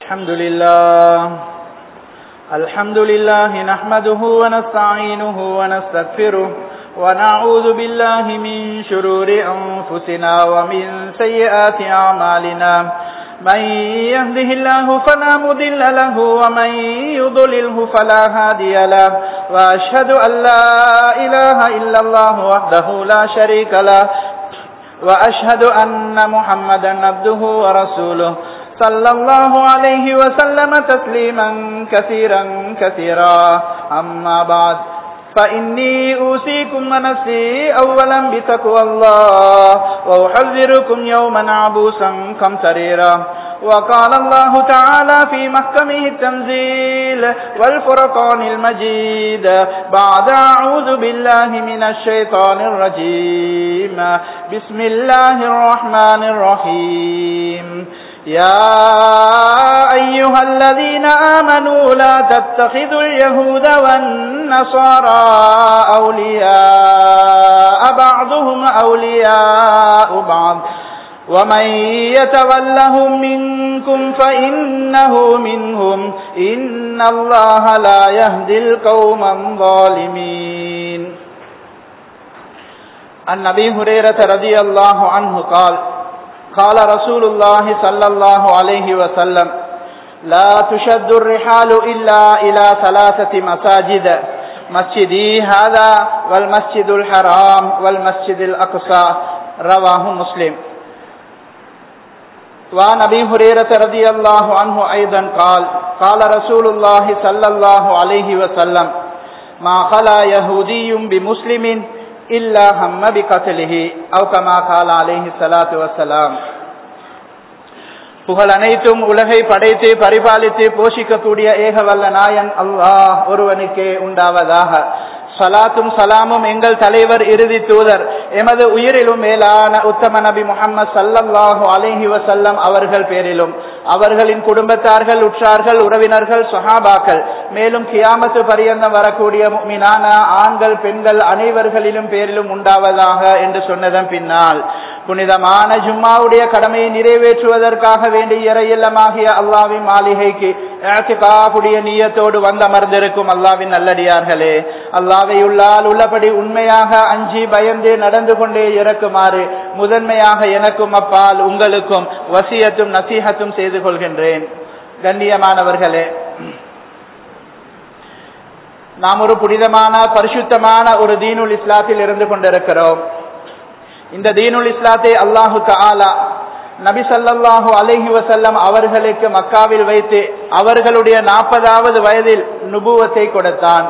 الحمد لله الحمد لله نحمده ونستعينه ونستغفره ونعوذ بالله من شرور أنفسنا ومن سيئات أعمالنا من يهده الله فلا مضل له ومن يضلله فلا هادي له وأشهد أن لا إله إلا الله وحده لا شريك له وأشهد أن محمدا عبده ورسوله صلى الله عليه وسلم تسليما كثيرا كثيرا أما بعد فإني أوصيكم ونفسي أولا بتقوى الله وأحذركم يوما عبوسا قمطريرا وقال الله تعالى في محكمه التنزيل والفرقان المجيد بعد أعوذ بالله من الشيطان الرجيم بسم الله الرحمن الرحيم يا أيها الذين آمنوا لا تتخذوا اليهود والنصارى أولياء بعضهم أولياء بعض ومن يتولهم منكم فإنه منهم إن الله لا يهدي القوم الظالمين عن أبي هريرة رضي الله عنه قال قال رسول الله صلى الله عليه وسلم لا تشد الرحال إلا إلى ثلاثة مساجد مسجدي هذا والمسجد الحرام والمسجد الأقصى رواه مسلم وعن أبي هريرة رضي الله عنه أيضا قال قال رسول الله صلى الله عليه وسلم ما خلا يهودي بمسلم இல்லா ஹம்ம பி கத்தலிஹி அவ் கமா கால அலைஹி ஸலாத்து வஸ்ஸலாம் புகழ் அனைத்தும் உலகை படைத்து பரிபாலித்து போஷிக்கக்கூடிய ஏகவல்ல நாயன் அல்லாஹ் ஒருவனுக்கே உண்டாவதாக சலாத்தும் சலாமும் எங்கள் தலைவர் இறுதி தூதர் எமது உயிரிலும் மேலான உத்தம நபி முகமது சல்லல்லாஹு அலைஹி வசல்லம் அவர்கள் பேரிலும் அவர்களின் குடும்பத்தார்கள் உற்றார்கள் உறவினர்கள் சொஹாபாக்கள் மேலும் கியாமத்து பரியந்தம் வரக்கூடிய மீனான ஆண்கள் பெண்கள் அனைவர்களிலும் பேரிலும் உண்டாவதாக என்று சொன்னதன் பின்னால் புனிதமான ஜும்மாவுடைய கடமையை நிறைவேற்றுவதற்காக வேண்டி இறையில்லமாகிய அல்லாவின் மாளிகைக்கு காப்புடைய நீயத்தோடு வந்தமர்ந்திருக்கும் அல்லாவின் நல்லடியார்களே அல்லாவை உள்ளால் உள்ளபடி உண்மையாக அஞ்சி பயந்து நடந்து கொண்டே இறக்குமாறு முதன்மையாக எனக்கும் அப்பால் உங்களுக்கும் வசியத்தும் நசீகத்தும் செய்து கொள்கின்றேன் கண்ணியமானவர்களே நாம் ஒரு புனிதமான பரிசுத்தமான ஒரு தீனுல் இஸ்லாத்தில் இருந்து கொண்டிருக்கிறோம் இந்த தீனுல் இஸ்லாத்தை அல்லாஹு ஆலா நபி சல்லாஹூ அலஹி வசல்லம் அவர்களுக்கு மக்காவில் வைத்து அவர்களுடைய நாற்பதாவது வயதில் நுபுவத்தை கொடுத்தான்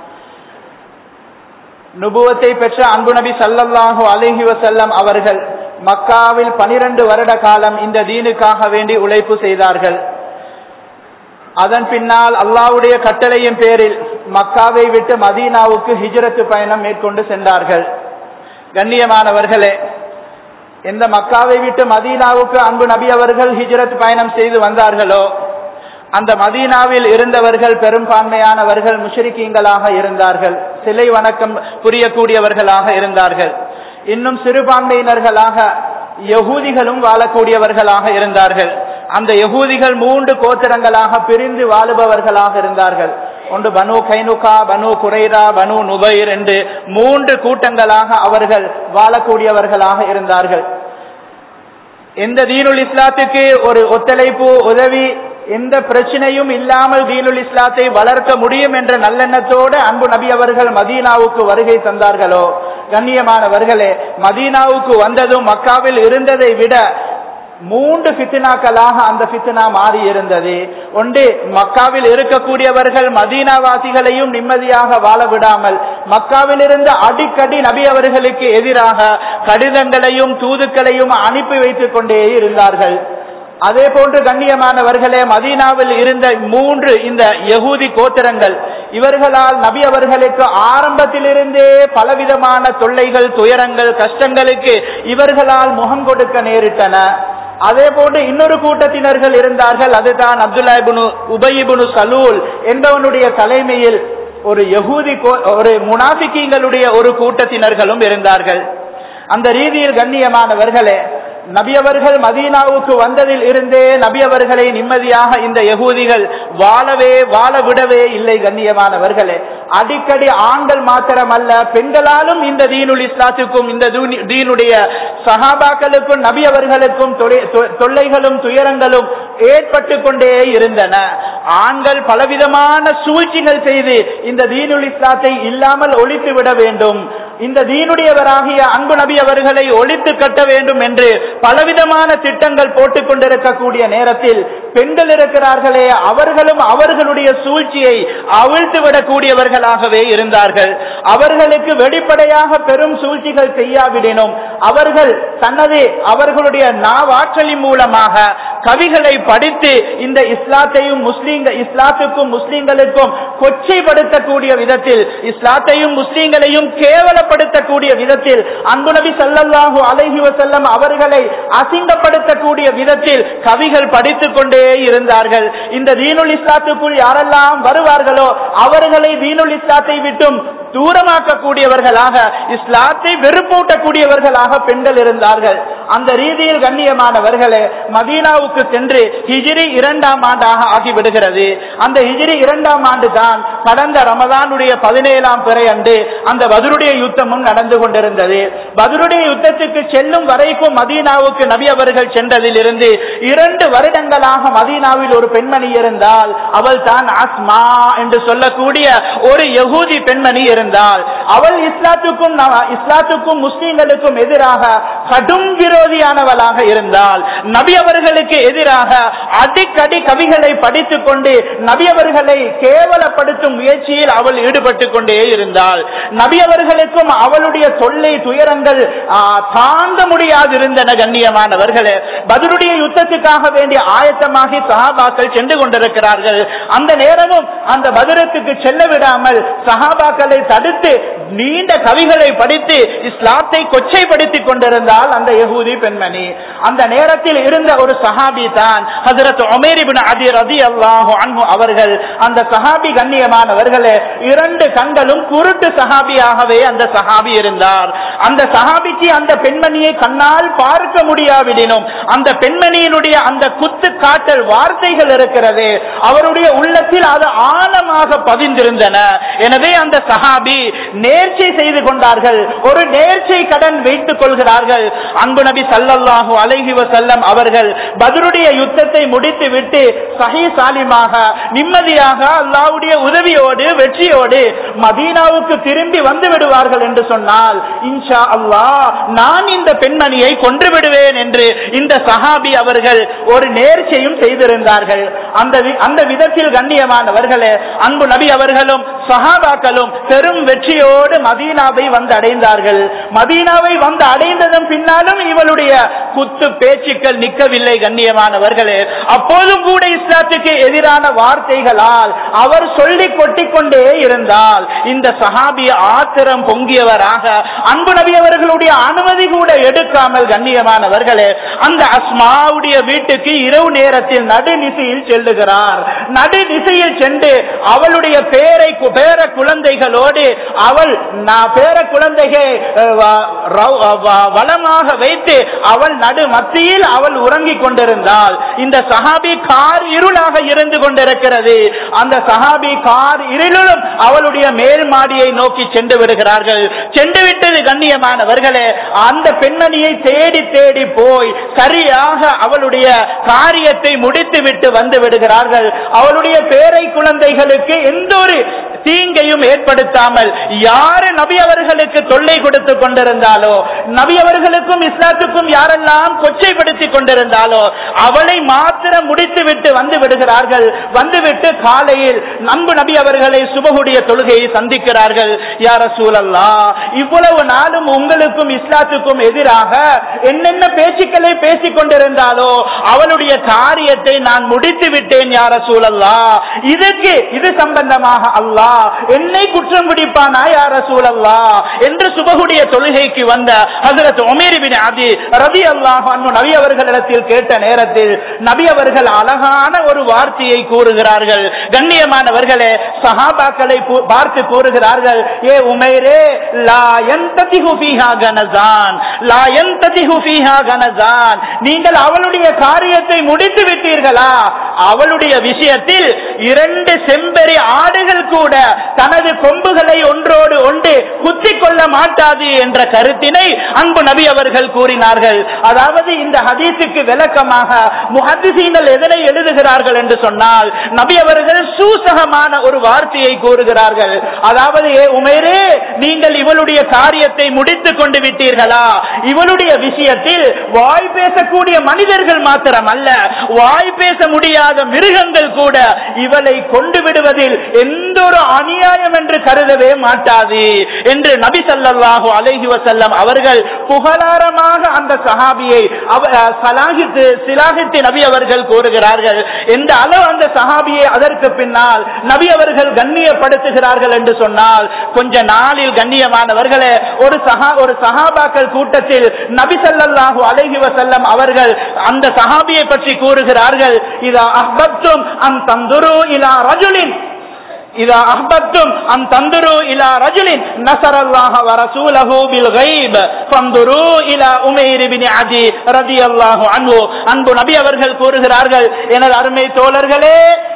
நுபுவத்தை பெற்ற அன்பு நபி சல்லல்லாஹூ அலஹி வசல்லம் அவர்கள் மக்காவில் பனிரெண்டு வருட காலம் இந்த தீனுக்காக வேண்டி உழைப்பு செய்தார்கள் அதன் பின்னால் அல்லாவுடைய கட்டளையின் பேரில் மக்காவை விட்டு மதீனாவுக்கு ஹிஜரத்து பயணம் மேற்கொண்டு சென்றார்கள் கண்ணியமானவர்களே எந்த மக்காவை விட்டு மதீனாவுக்கு அன்பு நபி அவர்கள் ஹிஜரத் பயணம் செய்து வந்தார்களோ அந்த மதீனாவில் இருந்தவர்கள் பெரும்பான்மையானவர்கள் முஷரிக்கீங்களாக இருந்தார்கள் சிலை வணக்கம் புரியக்கூடியவர்களாக இருந்தார்கள் இன்னும் சிறுபான்மையினர்களாக யகூதிகளும் வாழக்கூடியவர்களாக இருந்தார்கள் அந்த யகூதிகள் மூன்று கோத்திரங்களாக பிரிந்து வாழுபவர்களாக இருந்தார்கள் ஒன்று பனு கைனுகா பனு குரைரா பனு நுபைர் என்று மூன்று கூட்டங்களாக அவர்கள் வாழக்கூடியவர்களாக இருந்தார்கள் எந்த தீனுல் இஸ்லாத்துக்கு ஒரு ஒத்துழைப்பு உதவி எந்த பிரச்சனையும் இல்லாமல் தீனுல் இஸ்லாத்தை வளர்க்க முடியும் என்ற நல்லெண்ணத்தோடு அன்பு நபி அவர்கள் மதீனாவுக்கு வருகை தந்தார்களோ கண்ணியமானவர்களே மதீனாவுக்கு வந்ததும் மக்காவில் இருந்ததை விட மூன்று பித்னாக்களாக அந்த பித்னா மாறி இருந்தது ஒன்று மக்காவில் இருக்கக்கூடியவர்கள் மதீனாவாசிகளையும் நிம்மதியாக வாழ விடாமல் மக்காவில் இருந்து அடிக்கடி நபி அவர்களுக்கு எதிராக கடிதங்களையும் தூதுக்களையும் அனுப்பி வைத்துக் கொண்டே இருந்தார்கள் அதே போன்று கண்ணியமானவர்களே மதீனாவில் இருந்த மூன்று இந்த யகூதி கோத்திரங்கள் இவர்களால் நபி அவர்களுக்கு ஆரம்பத்திலிருந்தே பலவிதமான தொல்லைகள் துயரங்கள் கஷ்டங்களுக்கு இவர்களால் முகம் கொடுக்க நேரிட்டன அதே போன்று இன்னொரு கூட்டத்தினர்கள் இருந்தார்கள் அதுதான் அப்துல்லாஹிபுனு உபயிபுனு சலூல் என்பவனுடைய தலைமையில் ஒரு யகூதி ஒரு முனாஃபிக்கீங்களுடைய ஒரு கூட்டத்தினர்களும் இருந்தார்கள் அந்த ரீதியில் கண்ணியமானவர்களே நபி அவர்கள் மதீனாவுக்கு வந்ததில் இருந்தே நபி அவர்களை நிம்மதியாக இந்த யகூதிகள் வாழவே வாழ விடவே இல்லை கண்ணியமானவர்களே அடிக்கடி ஆண்கள் மாத்திரமல்ல பெண்களாலும் இந்த தீனுல் இஸ்லாத்துக்கும் இந்த தூனி- தீனுடைய சஹாபாக்களுக்கும் நபி அவர்களுக்கும் தொலை- தொ- தொல்லைகளும் துயரங்களும் ஏற்பட்டு கொண்டே இருந்தன ஆண்கள் பலவிதமான சூழ்ச்சிகள் செய்து இந்த தீனுல் இஸ்லாத்தை இல்லாமல் ஒழித்து விட வேண்டும் இந்த தீனுடையவராகிய அன்பு நபி அவர்களை ஒழித்து கட்ட வேண்டும் என்று பலவிதமான திட்டங்கள் போட்டுக் கொண்டிருக்கக்கூடிய நேரத்தில் பெண்கள் இருக்கிறார்களே அவர்களும் அவர்களுடைய சூழ்ச்சியை அவிழ்த்து விடக்கூடியவர்களாகவே இருந்தார்கள் அவர்களுக்கு வெளிப்படையாக பெரும் சூழ்ச்சிகள் செய்யாவிடனும் அவர்கள் தனது அவர்களுடைய நாவாற்றலின் மூலமாக கவிகளை படித்து இந்த இஸ்லாத்தையும் முஸ்லீம்க இஸ்லாத்துக்கும் முஸ்லீம்களுக்கும் கொச்சைப்படுத்தக்கூடிய விதத்தில் இஸ்லாத்தையும் முஸ்லீம்களையும் கேவலப்படுத்தக்கூடிய விதத்தில் அன்பு நபி ஸல்லல்லாஹு அலைஹி வஸல்லம் அவர்களை அசிங்கப்படுத்தக்கூடிய விதத்தில் கவிகள் படித்துக் கொண்டே இருந்தார்கள் இந்த தீனுல் இஸ்லாத்துக்குள் யாரெல்லாம் வருவார்களோ அவர்களை தீனுல் இஸ்லாத்தை விட்டும் தூரமாக்கக்கூடியவர்களாக இஸ்லாத்தை வெறுப்பூட்டக்கூடியவர்களாக பெண்கள் இருந்தார்கள் அந்த ரீதியில் கண்ணியமானவர்களே மதீனாவுக்கு சென்று ஹிஜ்ரி இரண்டாம் ஆண்டாக ஆகிவிடுகிறது அந்த ஹிஜ்ரி இரண்டாம் ஆண்டு தான் கடந்த ரமதானுடைய பதினேழாம் பிறை அன்று அந்த பதுருடைய யுத்தமும் நடந்து கொண்டிருந்தது பதுருடைய யுத்தத்துக்கு செல்லும் வரைக்கும் மதீனாவுக்கு நபி அவர்கள் சென்றதில் இருந்து இரண்டு வருடங்களாக மதீனாவில் ஒரு பெண்மணி இருந்தால் அவள் தான் அஸ்மா என்று சொல்லக்கூடிய ஒரு யகூதி பெண்மணி இருந்தால் அவள் இஸ்லாத்துக்கும் ந- இஸ்லாத்துக்கும் முஸ்லிம்களுக்கும் எதிராக கடும் விரோதியானவளாக இருந்தால் நபி அவர்களுக்கு எதிராக அடிக்கடி கவிகளை படித்துக் கொண்டு நபி அவர்களை கேவலப்படுத்தும் முயற்சியில் அவள் ஈடுபட்டு கொண்டே இருந்தாள் நபி அவர்களுக்கும் அவளுடைய தொல்லை துயரங்கள் ஆ, தாங்க முடியாது இருந்தன கண்ணியமானவர்களே பதிலுடைய யுத்தத்துக்காக வேண்டிய ஆயத்தமாகி சஹாபாக்கள் சென்று கொண்டிருக்கிறார்கள் அந்த நேரமும் அந்த பதிரத்துக்கு செல்ல விடாமல் சஹாபாக்களை தடுத்து நீண்ட கவிகளை படித்து இஸ்லாத்தை கொச்சைப்படுத்திக் கொண்டிருந்தால் அந்த யகூதி பெண்மணி அந்த நேரத்தில் இருந்த ஒரு சஹாபி தான் ஹசரத் உமேரிபின் அதி ரதி அல்லாஹு அன்ஹு அவர்கள் அந்த சஹாபி கண்ணியமானவர்களே இரண்டு கண்களும் குருட்டு சஹாபியாகவே அந்த சஹாபி இருந்தார் அந்த சஹாபிக்கு அந்த பெண்மணியை கண்ணால் பார்க்க முடியாவிடனும் அந்த பெண்மணியினுடைய அந்த குத்து காட்டல் வார்த்தைகள் இருக்கிறது அவருடைய உள்ளத்தில் அது ஆழமாக பதிந்திருந்தன எனவே அந்த சஹாபி நேர்ச்சை செய்து கொண்டார்கள் ஒரு நேர்ச்சை கடன் வைத்துக் கொள்கிறார்கள் அன்பு நபி ஸல்லல்லாஹு அலைஹி வஸல்லம் அவர்கள் பத்ருடைய யுத்தத்தை முடித்து விட்டு சஹீ சாலிமாக நிம்மதியாக அல்லாஹ்வுடைய உதவியோடு வெற்றியோடு மதீனாவுக்கு திரும்பி வந்து விடுவார்கள் என்று சொன்னால் இன்ஷா அல்லாஹ் நான் இந்த பெண்மணியை கொன்று விடுவேன் என்று இந்த சஹாபி அவர்கள் ஒரு நேர்ச்சையும் செய்திருந்தார்கள் அந்த வி- அந்த விதத்தில் கண்ணியமானவர்களே அன்பு நபி அவர்களும் சஹாபாக்களும் பெரும் வெற்றியோடு மதீனாவை வந்து அடைந்தார்கள் மதீனாவை வந்து அடைந்ததும் பின்னாலும் இவளுடைய குத்து பேச்சுக்கள் நிற்கவில்லை கண்ணியமானவர்களே அப்போதும் கூட இஸ்லாத்துக்கு எதிரான வார்த்தைகளால் அவர் சொல்லி கொட்டிக்கொண்டே இருந்தால் இந்த சஹாபி ஆத்திரம் பொங்கியவராக அன்பு நபி அவர்களுடைய அனுமதி கூட எடுக்காமல் கண்ணியமானவர்களே அந்த அஸ்மாவுடைய வீட்டுக்கு இரவு நேரத்தில் நடுநிசையில் செல்லுகிறார் நடுநிசையில் சென்று அவளுடைய பேரை பேர குழந்தைகளோடு அவள் நான் பேர குழந்தைகள் அஹ், வ- ரவ்- வ- வளமாக வைத்து அவள் நடு மத்தியில் அவள் உறங்கிக் கொண்டிருந்தாள் இந்த சஹாபி கார் இருளாக இருந்து கொண்டிருக்கிறது அந்த சஹாபி கார் இருளிலும் அவளுடைய மேல் மாடியை நோக்கி சென்று விடுகிறார்கள் சென்று விட்டது கண்ணியமானவர்களே அந்த பெண்மணியை தேடி தேடி போய் சரியாக அவளுடைய காரியத்தை முடித்து விட்டு வந்து விடுகிறார்கள் அவளுடைய பேரை குழந்தைகளுக்கு எந்த ஒரு தீங்கையும் ஏற்படுத்தாமல் யாரு நபி அவர்களுக்கு தொல்லை கொடுத்து கொண்டிருந்தாலோ நபி அவர்களுக்கும் இஸ்லாத்துக்கும் யாரெல்லாம் கொச்சைப்படுத்தி கொண்டிருந்தாலோ அவளை மாத்திரம் முடித்து விட்டு வந்து விடுகிறார்கள் வந்துவிட்டு காலையில் நம்பு நபி அவர்களை சுபகுடைய தொழுகையை சந்திக்கிறார்கள் யார சூழல்லா இவ்வளவு நாளும் உங்களுக்கும் இஸ்லாத்துக்கும் எதிராக என்னென்ன பேச்சுக்களை பேசிக் கொண்டிருந்தாலோ அவளுடைய காரியத்தை நான் முடித்து விட்டேன் யார சூழல்லா இதுக்கு இது சம்பந்தமாக அல்லாஹ் என்னை குற்றம் பிடிப்பானா யார் ரசூலல்லா என்று சுபகுடைய தொழுகைக்கு வந்த ஹசரத் உமேர் பின் அதி ரதி அல்லாஹ் நபி அவர்களிடத்தில் கேட்ட நேரத்தில் நபி அவர்கள் அழகான ஒரு வார்த்தையை கூறுகிறார்கள் கண்ணியமானவர்களே சஹாபாக்களை பு- பார்த்து கூறுகிறார்கள் ஏ உமைரே லா யந்ததிஹு ஃபீஹா கனசான் லா யந்ததிஹு ஃபீஹா கனசான் நீங்கள் அவளுடைய காரியத்தை முடித்து விட்டீர்களா அவளுடைய விஷயத்தில் இரண்டு செம்பெறி ஆடுகள் கூட தனது கொம்புகளை ஒன்றோடு ஒன்று குத்திக் கொள்ள மாட்டாது என்ற கருத்தினை அன்பு நபி அவர்கள் கூறினார்கள் அதாவது இந்த ஹதீஸுக்கு விளக்கமாக முஹத்திசீங்கள் எதனை எழுதுகிறார்கள் என்று சொன்னால் நபி அவர்கள் சூசகமான ஒரு வார்த்தையை கூறுகிறார்கள் அதாவது ஏ உமேரே நீங்கள் இவளுடைய காரியத்தை முடித்துக் கொண்டு விட்டீர்களா இவளுடைய விஷயத்தில் வாய் பேசக்கூடிய மனிதர்கள் மாத்திரம் அல்ல வாய் பேச முடியாத மிருகங்கள் கூட இவளை கொண்டு விடுவதில் எந்த ஒரு அநியாயம் என்று கருதவே மாட்டாது என்று நபி ஸல்லல்லாஹு அலைஹி வஸல்லம் அவர்கள் புகழாரமாக அந்த சஹாபியை அவ- அஹ் சலாகித்து சிலாகித்து நபி அவர்கள் கூறுகிறார்கள் எந்த அளவு அந்த சஹாபியை அதற்கு பின்னால் நபி அவர்கள் கண்ணியப்படுத்துகிறார்கள் என்று சொன்னால் கொஞ்ச நாளில் கண்ணியமானவர்களே ஒரு சஹா ஒரு சஹாபாக்கள் கூட்டத்தில் நபி ஸல்லல்லாஹு அலைஹி வஸல்லம் அவர்கள் அந்த சஹாபியை பற்றி கூறுகிறார்கள் இதா அஹ்பப்தும் அன் தந்துரு இலா ரஜுலின் إذا أحببتم أن تنظروا إلى رجل نصر الله ورسوله بالغيب فانظروا إلى أمير بن عدي رضي الله عنه அன்பு நபி அவர்கள் கூறுகிறார்கள் எனது அருமை தோழர்களே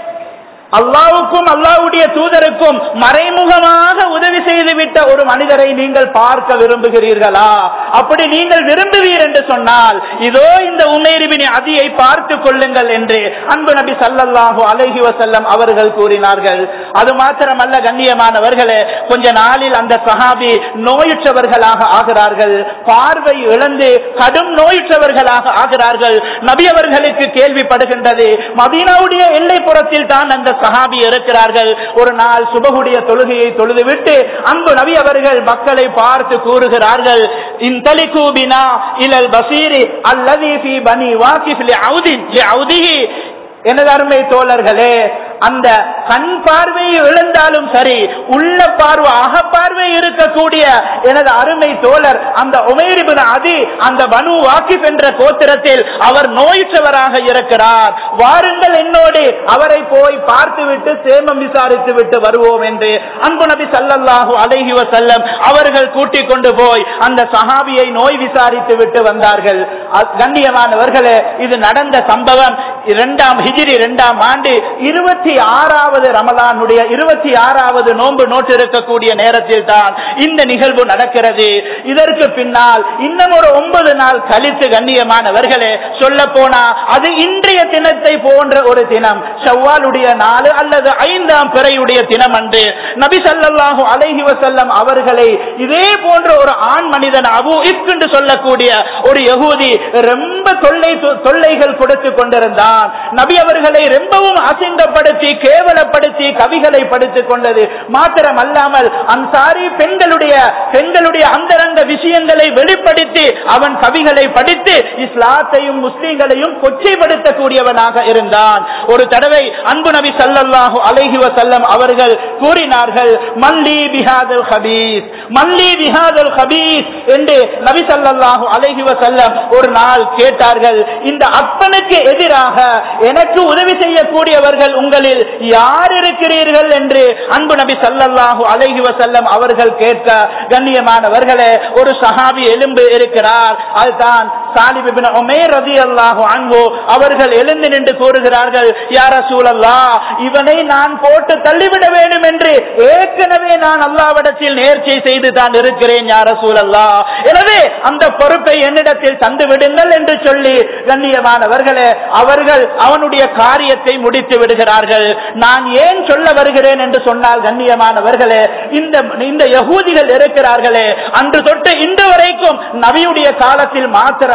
அல்லாவுக்கும் அல்லாவுடைய தூதருக்கும் மறைமுகமாக உதவி செய்துவிட்ட ஒரு மனிதரை நீங்கள் பார்க்க விரும்புகிறீர்களா அப்படி நீங்கள் விரும்புவீர் என்று சொன்னால் இதோ இந்த உமேரிபினி அதியை பார்த்து கொள்ளுங்கள் என்று அன்பு நபி சல்லல்லாஹு அலைஹி வஸல்லம் அவர்கள் கூறினார்கள் அது மாத்திரமல்ல கண்ணியமானவர்களே கொஞ்ச நாளில் அந்த சஹாபி நோயுற்றவர்களாக ஆகிறார்கள் பார்வை இழந்து கடும் நோயுற்றவர்களாக ஆகிறார்கள் நபி அவர்களுக்கு கேள்விப்படுகின்றது மதீனாவுடைய எல்லைப்புறத்தில் தான் அந்த சஹாபி இருக்கிறார்கள் ஒரு நாள் சுபகுடைய தொழுகையை தொழுதுவிட்டு அன்பு நபி அவர்கள் மக்களை பார்த்து கூறுகிறார்கள் இன்தலிகு பினா இலல் பசீரி அல்லதி ஃபீ பனி வாகிஃப் லிஅவுதின் லிஅவுதிஹி எனது அருமை தோழர்களே அந்த கண் பார்வையை இழந்தாலும் சரி உள்ள பார்வை அகப்பார்வை இருக்கக்கூடிய எனது அருமை தோழர் அந்த உமைரிபின் அதி அந்த பனு வாக்கிப் என்ற கோத்திரத்தில் அவர் நோயுற்றவராக இருக்கிறார் வாருங்கள் என்னோடு அவரை போய் பார்த்துவிட்டு சேமம் விசாரித்து விட்டு வருவோம் என்று அன்பு நபி சல்லல்லாஹு அலைஹி வஸல்லம் அவர்கள் கூட்டிக் கொண்டு போய் அந்த சஹாபியை நோய் விசாரித்து விட்டு வந்தார்கள் அ- கண்ணியமானவர்களே இது நடந்த சம்பவம் இரண்டாம் ஹிஜ்ரி இரண்டாம் ஆண்டு இருபத்தி ஆறாவது ரமலானுடைய இருபத்தி ஆறாவது நோன்பு நோட்டு இருக்கக்கூடிய நேரத்தில் தான் இந்த நிகழ்வு நடக்கிறது இதற்கு பின்னால் இன்னும் ஒரு ஒன்பது நாள் கழித்து கண்ணியமானவர்களே சொல்ல போனா அது இன்றைய தினத்தை போன்ற ஒரு தினம் ஷவ்வாலுடைய நாள் அல்லது ஐந்தாம் பிறையுடைய தினம் அன்று நபி ஸல்லல்லாஹு அலைஹி வஸல்லம் அவர்களை இதே போன்ற ஒரு ஆண் மனிதன் அபு இப் என்று சொல்லக்கூடிய ஒரு யகூதி ரொம்ப தொல்லை தொல்லைகள் கொடுத்து கொண்டிருந்தான் நபி அவர்களை ரொம்பவும் அசிங்கப்படுத்தி கேவலப்படுத்தி கவிகளை படித்துக் கொண்டது மாத்திரம் அல்லாமல் அன்சாரி பெண்களுடைய பெண்களுடைய அந்தரங்க விஷயங்களை வெளிப்படுத்தி அவன் கவிகளை படித்து இஸ்லாத்தையும் முஸ்லிம்களையும் கொச்சைப்படுத்தக்கூடியவனாக இருந்தான் ஒரு தடவை அன்பு நபி ஸல்லல்லாஹு அலைஹி வஸல்லம் அவர்கள் கூறினார்கள் மல்லி பிஹாதல் ஹபீஸ் மல்லி பிஹாதல் ஹபீஸ் என்று நபி ஸல்லல்லாஹு அலைஹி வஸல்லம் ஒரு நாள் கேட்டார்கள் இந்த அப்பனுக்கு எதிராக எனக்கு உதவி செய்யக்கூடியவர்கள் உங்களில் யார் இருக்கிறீர்கள் என்று அன்பு நபி ஸல்லல்லாஹு அலைஹி வஸல்லம் அவர்கள் கேட்க கண்ணியமானவர்களே ஒரு சஹாபி எலும்பு இருக்கிறார் அதுதான் சாலிப் இப்னு உமைர் ரலியல்லாஹு அன்ஹு அவர்கள் எழுந்து நின்று கூறுகிறார்கள் யா ரசூலல்லாஹ் இவனை நான் போட்டு தள்ளிவிட வேண்டும் என்று ஏற்கனவே நான் அல்லாவிடத்தில் நேர்ச்சை செய்து தான் இருக்கிறேன் யா ரசூலல்லாஹ் எனவே அந்த பொறுப்பை என்னிடத்தில் தந்து விடுங்கள் என்று சொல்லி கண்ணியமானவர்களே அவர்கள் அவனுடைய காரியத்தை முடித்து விடுகிறார்கள் நான் ஏன் சொல்ல வருகிறேன் என்று சொன்னால் கண்ணியமானவர்களே இந்த இந்த யகூதிகள் இருக்கிறார்களே அன்று தொட்டு இன்று வரைக்கும் நபியுடைய காலத்தில் மாத்திரம்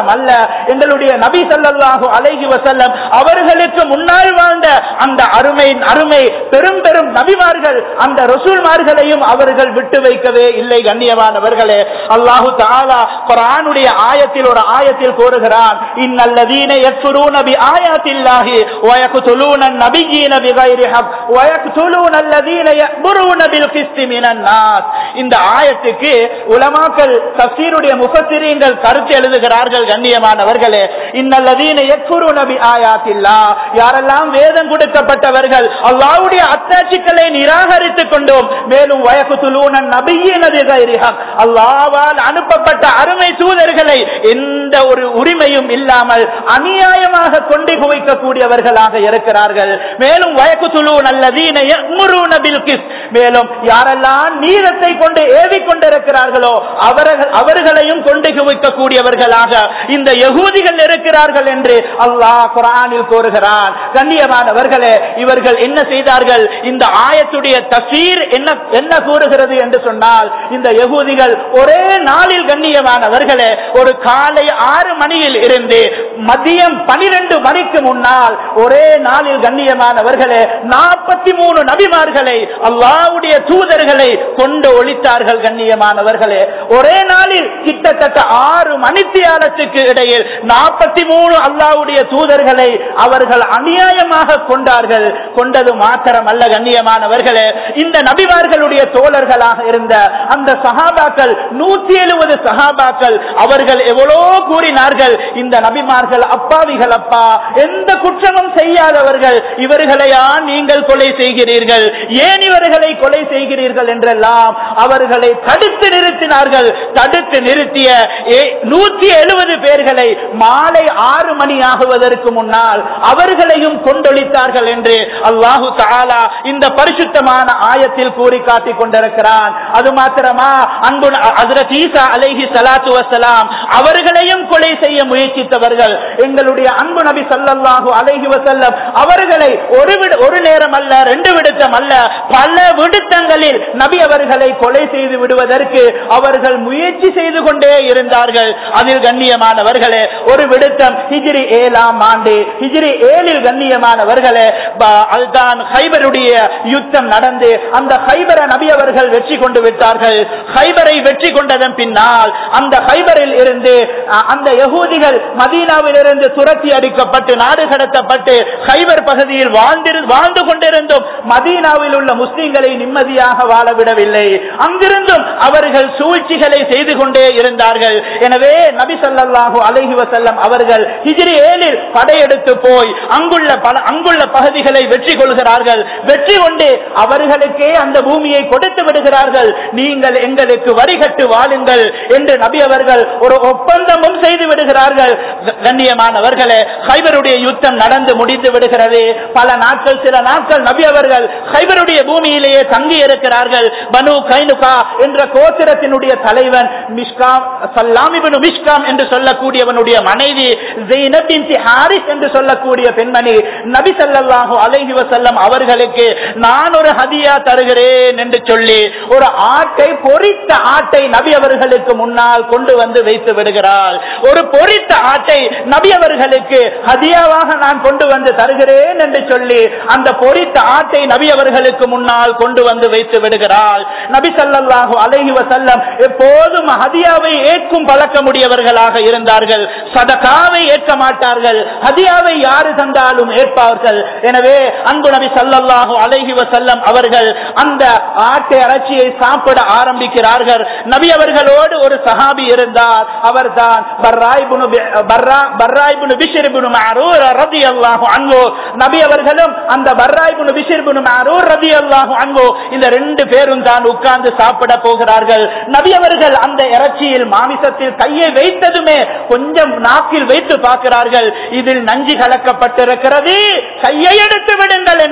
மாத்திரம் அல்ல எங்களுடைய நபி ஸல்லல்லாஹு அலைஹி வஸல்லம் அவர்களுக்கு முன்னால் வாழ்ந்த அந்த அருமை அருமை பெரும் பெரும் நபிமார்கள் அந்த ரசூல்மார்களையும் அவர்கள் விட்டு வைக்கவே இல்லை கண்ணியமானவர்களே அல்லாஹு தஆலா குர்ஆனுடைய ஆயத்தில் ஒரு ஆயத்தில் கூறுகிறான் இன்னல்லதீன யக்ஃபுரூன பி ஆயாத்தில்லாஹி வ யக்துலூன நபியீன பிகைரி ஹக் வ யக்துலூன அல்லதீன யஅமுரூன பில் கிஸ்தி மினன் நாஸ் இந்த ஆயத்துக்கு உலமாக்கள் தஃசீருடைய முஃபஸ்ஸிரீன்கள் கருத்து எழுதுகிறார்கள் கண்ணியமானவர்களே இன்னல்லதீன யக்ஃபுரூன பி ஆயாத்தில்லாஹ் யாரெல்லாம் வேதம் கொடுக்கப்பட்டவர்கள் அல்லாஹ்வுடைய அத்தாட்சிகளை நிராகரித்துக் கொண்டோம் மேலும் வயகுதுலூன நபியீன பிகைரி ஹக் அல்லாஹ்வால் அனுப்பப்பட்ட அருமை தூதர்களை எந்த ஒரு உரிமையும் இல்லாமல் அநியாயமாக கொண்டு குவிக்கக்கூடியவர்களாக இருக்கிறார்கள் மேலும் வயக்குத்துலு நல்லதீன யக்முரூன பில் கிஸ் மேலும் யாரெல்லாம் நீரத்தை கொண்டு ஏவிக் கொண்டிருக்கிறார்களோ அவர்கள் அவர்களையும் கொண்டு குவிக்கக்கூடியவர்களாக இந்த யகூதிகள் இருக்கிறார்கள் என்று அல்லாஹ் குரானில் கூறுகிறான் கண்ணியமானவர்களே இவர்கள் என்ன செய்தார்கள் இந்த ஆயத்துடைய தசீர் என்ன என்ன கூறுகிறது என்று சொன்னால் இந்த யகூதிகள் ஒரே நாளில் கண்ணியமானவர்களே ஒரு காலை ஆறு மணியில் இருந்து மதியம் பனிரெண்டு மணிக்கு முன்னால் ஒரே நாளில் கண்ணியமானவர்களே நாற்பத்தி மூணு நபிமார்களை அல்லாவுடைய தூதர்களை கொண்டு ஒழித்தார்கள் கண்ணியமானவர்களே ஒரே நாளில் கிட்டத்தட்ட ஆறு மணித்தியாலத்துக்கு இடையில் நாற்பத்தி மூணு அல்லாவுடைய தூதர்களை அவர்கள் அநியாயமாக கொண்டார்கள் கொண்டது மாத்திரம் அல்ல கண்ணியமானவர்களே இந்த நபிமார்களுடைய தோழர்களாக இருந்த அந்த சஹாபாக்கள் நூத்தி எழுபது சஹாபாக்கள் அவர்கள் எவ்வளோ கூறினார்கள் இந்த நபிமார்கள் அப்பாவிகள் அப்பா எந்த குற்றமும் செய்யாதவர்கள் இவர்களையா நீங்கள் கொலை செய்கிறீர்கள் ஏன் இவர்களை கொலை செய்கிறீர்கள் என்றெல்லாம் அவர்களை தடுத்து நிறுத்தினார்கள் தடுத்து நிறுத்திய நூத்தி எழுபது பேர்களை மாலை ஆறு மணி ஆகுவதற்கு முன்னால் அவர்களையும் கொண்டொழித்தார்கள் என்று அல்லாஹு தாலா இந்த பரிசுத்தமான ஆயத்தில் கூறி காட்டிக் கொண்டிருக்கிறான் அது மாத்திரமா அன்பு ஹஜ்ரத் ஈசா அலைஹி ஸலாத்து வஸலாம் அவர்களையும் கொலை செய்ய முயற்சித்தவர்கள் எங்களுடைய அன்பு நபி ஸல்லல்லாஹு அலைஹி வஸல்லம் அவர்களை ஒரு விடு- ஒரு நேரம் அல்ல ரெண்டு விடுத்தம் அல்ல பல விடுத்தங்களில் நபி அவர்களை கொலை செய்து விடுவதற்கு அவர்கள் முயற்சி செய்து கொண்டே இருந்தார்கள் அதில் கண்ணியமானவர்களே ஒரு விடுத்தம் ஹிஜ்ரி ஏழாம் ஆண்டு ஹிஜ்ரி ஏழில் கண்ணியமானவர்களே ப- அதுதான் ஹைபருடைய யுத்தம் நடந்து அந்த ஹைபர நபி அவர்கள் வெற்றி கொண்டு விட்டார்கள் ஹைபரை வெற்றி கொண்டதன் பின்னால் அந்த ஹைபரில் இருந்து அ- அந்த யகூதிகள் மதீனாவில் இருந்து துரத்தி அடிக்கப்பட்டு நாடு கடத்தப்பட்டு ஹைபர் பகுதியில் வாழ்ந்திரு வாழ்ந்து கொண்டிருந்தும் மதீனாவில் உள்ள முஸ்லிம்களை நிம்மதியாக வாழ விடவில்லை அங்கிருந்தும் அவர்கள் சூழ்ச்சிகளை செய்து கொண்டே இருந்தார்கள் எனவே நபி ஸல்லல்லாஹு அலைஹி வஸல்லம் அவர்கள் ஹிஜ்ரி ஏழில் படையெடுத்து போய் அங்குள்ள பல அங்குள்ள பகுதிகளை வெற்றி கொள்கிறார்கள் வெற்றி கொண்டு அவர்களுக்கே அந்த பூமியை கொடுத்து விடுகிறார்கள் நீங்கள் எங்களுக்கு வரி கட்டு வாழுங்கள் என்று நபி அவர்கள் ஒரு ஒப்பந்தமும் செய்து விடுகிறார்கள் க- கண்ணியமானவர்களே ஹைபருடைய யுத்தம் நடந்து முடிந்து விடுகிறது பல நாட்கள் சில நாட்கள் நபி அவர்கள் ஹைபருடைய பூமியிலேயே தங்கி இருக்கிறார்கள் பனு கைனுகா என்ற கோத்திரத்தினுடைய தலைவன் மிஷ்காம் சல்லாம் இப்னு மிஷ்காம் என்று சொல்லக்கூடியவனுடைய மனைவி ஜெயினப் பின்தி ஹாரிஸ் என்று சொல்லக்கூடிய பெண்மணி நபி ஸல்லல்லாஹு அலைஹி வஸல்லம் அவர்களுக்கு நான் ஒரு ஹதியா தருகிறேன் என்று சொல்லி ஒரு ஆட்டை பொரித்த ஆட்டை நபி அவர்களுக்கு முன்னால் கொண்டு வந்து வைத்து விடுகிறாள் ஒரு பொரித்த ஆட்டை நபி அவர்களுக்கு ஹதியாவாக நான் கொண்டு வந்து தருகிறேன் என்று சொல்லி அந்த பொரித்த ஆட்டை நபி அவர்களுக்கு முன்னால் கொண்டு வந்து வைத்து விடுகிறாள் நபி ஸல்லல்லாஹு அலைஹி வஸல்லம் எப்போதும் ஹதியாவை ஏற்கும் பழக்கமுடையவர்களாக இருந்தார்கள் சதகாவை ஏற்க மாட்டார்கள் ஹதியாவை யாரு தந்தாலும் ஏற்பார்கள் எனவே அன்பு நபி ஸல்லல்லாஹு அலைஹி வஸல்லம் அவர்கள் அந்த ஆட்டை இறைச்சியை சாப்பிட ஆரம்பிக்கிறார்கள் நபி அவர்களோடு ஒரு சஹாபி இருந்தார் அவர்தான் பர்ராய் இப்னு பி- பர்ரா பர்ராய் இப்னு பிஷ்ர் இப்னு மஅரூர் ரலியல்லாஹு அன்ஹு நபி அவர்களும் அந்த பர்ராய் இப்னு பிஷ்ர் இப்னு மஅரூர் ரலியல்லாஹு அன்ஹு இந்த ரெண்டு பேரும் தான் உட்கார்ந்து சாப்பிட போகிறார்கள் நபி அவர்கள் அந்த இறைச்சியில் மாமிசத்தில் கையை வைத்ததுமே கொஞ்சம் நாக்கில் வைத்து பார்க்கிறார்கள் இதில் நஞ்சு கலக்கப்பட்டிருக்கிறது கையை எடுத்து விடுங்கள் என்று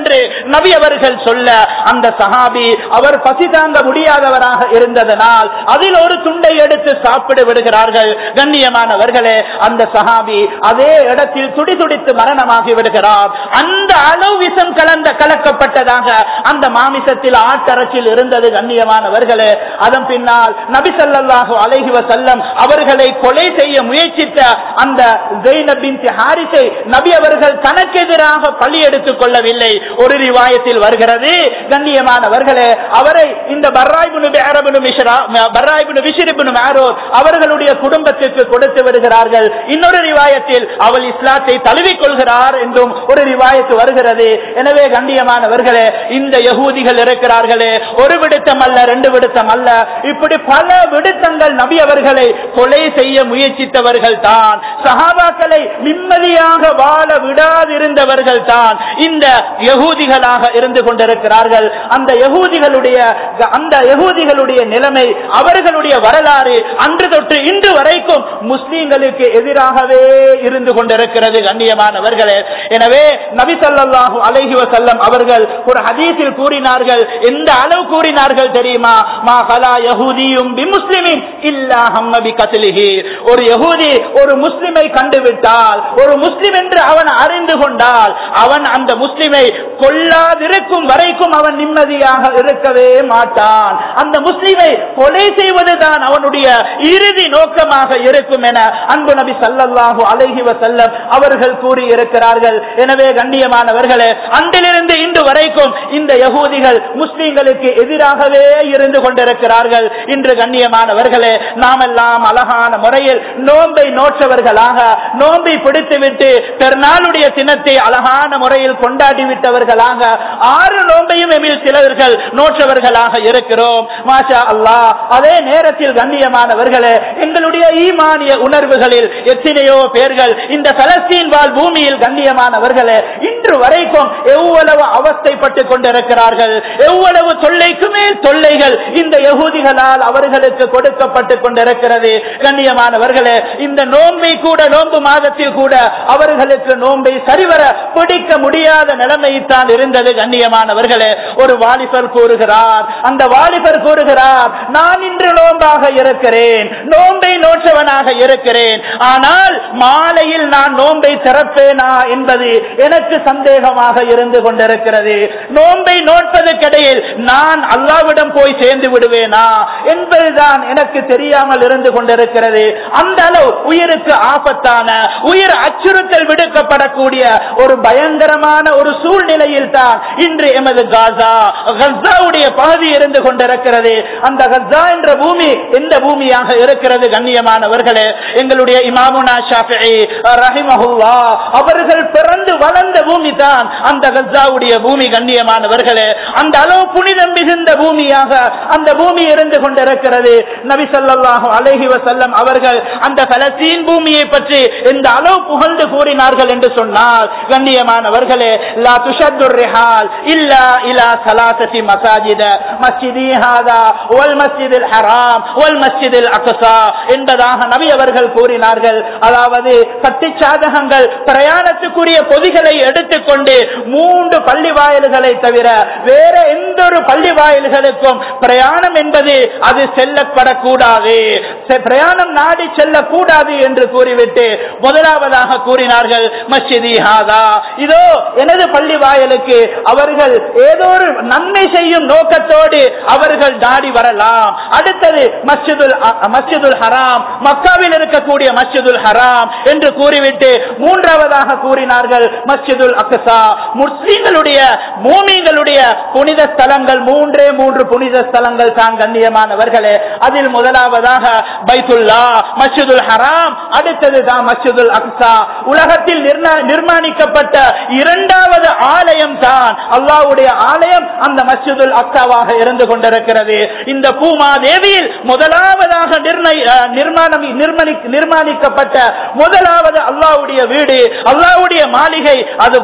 நபி அவர்கள் சொல்ல அந்த சஹாபி அவர் பசி தாங்க முடியாதவராக இருந்ததனால் அதில் ஒரு துண்டை எடுத்து சாப்பிட விடுகிறார்கள் கண்ணியமானவர்களே அந்த சஹாபி அதே இடத்தில் துடி துடித்து மரணமாகி விடுகிறார் அந்த அளவு விஷம் கலந்த கலக்கப்பட்டதாக அந்த மாமிசத்தில் ஆட்டரச்சில் இருந்தது கண்ணியமானவர்களே அதன் பின்னால் நபி ஸல்லல்லாஹு அலைஹி வஸல்லம் அவர்களை கொலை செய்ய முயற்சித்த அந்த ஜெய்னப் பின்த் ஹாரிஸை நபி அவர்கள் தனக்கு எதிராக பழி எடுத்துக் கொள்ளவில்லை ஒரு ரிவாயத்தில் வருகிறது கண்ணியமானவர்களே அவரை இந்த பர்ராய்புனு பேரபுனு மிஷ்ரா பர்ராய்புனு விசிறிபுனு மேரோர் அவர்களுடைய குடும்பத்திற்கு கொடுத்து விடுகிறார்கள் இன்னொரு ரிவாயத்தில் அவள் இஸ்லாத்தை தழுவிக் கொள்கிறார் என்றும் ஒரு ரிவாயத்து வருகிறது எனவே கண்ணியமானவர்களே இந்த யகூதிகள் இருக்கிறார்களே ஒரு விடுத்தம் அல்ல ரெண்டு விடுத்தம் அல்ல இப்படி பல விடுத்தங்கள் நபி அவர்களை கொலை செய்ய முயற்சித்தவர்கள் தான் சஹாபாக்களை நிம்மதியாக வாழ விடாதிருந்தவர்கள் தான் இந்த யகூதிகளாக இருந்து கொண்டிருக்கிறார்கள் அந்த யகூதிகளுடைய அந்த யகூதிகளுடைய நிலைமை அவர்களுடைய வரலாறு அன்று தொட்டு இன்று வரைக்கும் முஸ்லீம்களுக்கு எதிராகவே இருந்து கொண்டிருக்கிறது கண்ணியமானவர்களே எனவே நபி ஸல்லல்லாஹு அலைஹி வஸல்லம் அவர்கள் ஒரு ஹதீஸில் கூறினார்கள் எந்த அளவு கூறினார்கள் தெரியுமா மா கலா யஹூதியும் பி முஸ்லிமின் இல்லா ஹம்ம பி கத்லிஹி ஒரு யஹூதி ஒரு முஸ்லிமை கண்டுவிட்டால் ஒரு முஸ்லிம் என்று அவன் அறிந்து கொண்டால் அவன் அந்த முஸ்லிமை கொல்லாதிருக்கும் வரைக்கும் அவன் நிம்மதியாக இருக்கவே மாட்டான் அந்த முஸ்லிமை கொலை செய்வதுதான் அவனுடைய இறுதி நோக்கமாக இருக்கும் என அன்பு நபி ஸல்லல்லாஹு அலைஹி வஸல்லம் அவர்கள் கூறி இருக்கிறார்கள் எனவே கண்ணியமானவர்களே அன்றிலிருந்து இன்று வரைக்கும் இந்த யகூதிகள் முஸ்லிம்களுக்கு எதிராகவே இருந்து கொண்டிருக்கிறார்கள் இன்று கண்ணியமானவர்களே நாமெல்லாம் அழகான முறையில் நோன்பை நோற்றவர்களாக நோன்பை பிடித்துவிட்டு பெருநாளுடைய தினத்தை அழகான முறையில் கொண்டாடி விட்டவர்களாக ஆறு நோன்பையும் எமில் சிலர்கள் நோற்றவர்களாக இருக்கிறோம் மாஷா அல்லாஹ் அதே நேரத்தில் கண்ணியமானவர்களே எங்களுடைய ஈமானிய உணர்வுகளில் எத்தனையோ பேர்கள் இந்த பலஸ்தீன் வாழ் பூமியில் கண்ணியமானவர்களே இன்று வரைக்கும் எவ்வளவு அவஸ்தைப்பட்டுக் கொண்டிருக்கிறார்கள் எவ்வளவு தொல்லைக்கு மேல் தொல்லைகள் இந்த யகூதிகளால் அவர்களுக்கு கொடுக்கப்பட்டுக் கொண்டிருக்கிறது கண்ணியமானவர்களே இந்த நோன்பை கூட நோன்பு மாதத்தில் கூட அவர்களுக்கு நோன்பை சரிவர பிடிக்க முடியாத நிலைமைத்தான் இருந்தது கண்ணியமானவர்களே ஒரு வாலிபர் கூறுகிறார் அந்த வாலிபர் கூறுகிறார் நான் இன்று நோன்பாக இருக்கிறேன் நோன்பை நோற்றவனாக இருக்கிறேன் ஆனால் மாலையில் நான் நோன்பை திறப்பேனா என்பது எனக்கு சந்தேகமாக இருந்து கொண்டிருக்கிறது நோன்பை நோட்பதற்கிடையில் நான் அல்லாவிடம் போய் சேர்ந்து விடுவேனா என்பதுதான் எனக்கு தெரியாமல் இருந்து கொண்டிருக்கிறது அந்த அளவு உயிருக்கு ஆபத்தான உயிர் அச்சுறுத்தல் விடுக்கப்படக்கூடிய ஒரு பயங்கரமான ஒரு சூழ்நிலையில் தான் இன்று எமது காசா கசாவுடைய பகுதி இருந்து கொண்டிருக்கிறது அந்த கசா என்ற பூமி எந்த பூமியாக இருக்கிறது கண்ணியமானவர்களே எங்களுடைய இமாமுனா ஷாஃபிஈ ரஹிமஹுல்லா அவர்கள் பிறந்து வளர்ந்த பூமி தான் அந்த கசாவுடைய பூமி கண்ணியமானவர்களே அந்த அளவு புனிதம் மிகுந்த பூமியாக அந்த பூமி இருந்து கொண்டிருக்கிறது நபி ஸல்லல்லாஹு அலைஹி வஸல்லம் அவர்கள் அந்த பலஸ்தீன் பூமியை பற்றி எந்த அளவு புகழ்ந்து கூறினார்கள் என்று சொன்னால் கண்ணியமானவர்களே லா துஷத்துர் ரிஹால் இல்லா இலா சலாசதி மசாஜித மஸ்ஜிதி ஹாதா வல் மஸ்ஜிதில் ஹராம் வல் மஸ்ஜிதில் அக்ஸா என்பதாக நபி அவர்கள் கூறினார்கள் அதாவது கட்டிச்சாதகங்கள் பிரயாணத்துக்குரிய பொதிகளை எடுத்துக்கொண்டு மூன்று பள்ளி வாயில்களை தவிர வேற எந்த ஒரு பள்ளி வாயில்களுக்கும் பிரயாணம் என்பது அது செல்லப்படக்கூடாது செ- பிரயாணம் நாடி செல்லக்கூடாது என்று கூறிவிட்டு முதலாவதாக கூறினார்கள் மஸ்ஜிதி ஹாதா இதோ எனது பள்ளி வாயிலுக்கு அவர்கள் ஏதோ ஒரு நன்மை செய்யும் நோக்கத்தோடு அவர்கள் நாடி வரலாம் அடுத்தது மஸ்ஜிதுல் அ- மஸ்ஜிதுல் ஹராம் மக்காவில் இருக்கக்கூடிய மஸ்ஜிதுல் ஹராம் என்று கூறிவிட்டு மூன்றாவதாக கூறினார்கள் மஸ்ஜிதுல் அக்ஸா முஸ்லிம்களுடைய மூமிங்களுடைய புனித ஸ்தலங்கள் மூன்றே மூன்று புனித ஸ்தலங்கள் தான் கண்ணியமானவர்களே அதில் முதலாவதாக பைத்துல்லா மஸ்ஜிதுல் ஹராம் அடுத்தது தான் மஸ்ஜிதுல் அக்ஸா உலகத்தில் நிர்ண- நிர்மாணிக்கப்பட்ட இரண்டாவது ஆலயம் தான் அல்லாஹ்வுடைய ஆலயம் அந்த மஸ்ஜிதுல் அக்ஸாவாக இருந்து கொண்டிருக்கிறது இந்த பூமா தேவியில் முதலாவதாக நிர்ணய அஹ், நிர்மாணம் நிர்மணி நிர்மாணிக்கப்பட்ட முதலாவது அல்லாஹ்வுடைய வீடு அல்லாஹ்வுடைய மாளிகை அது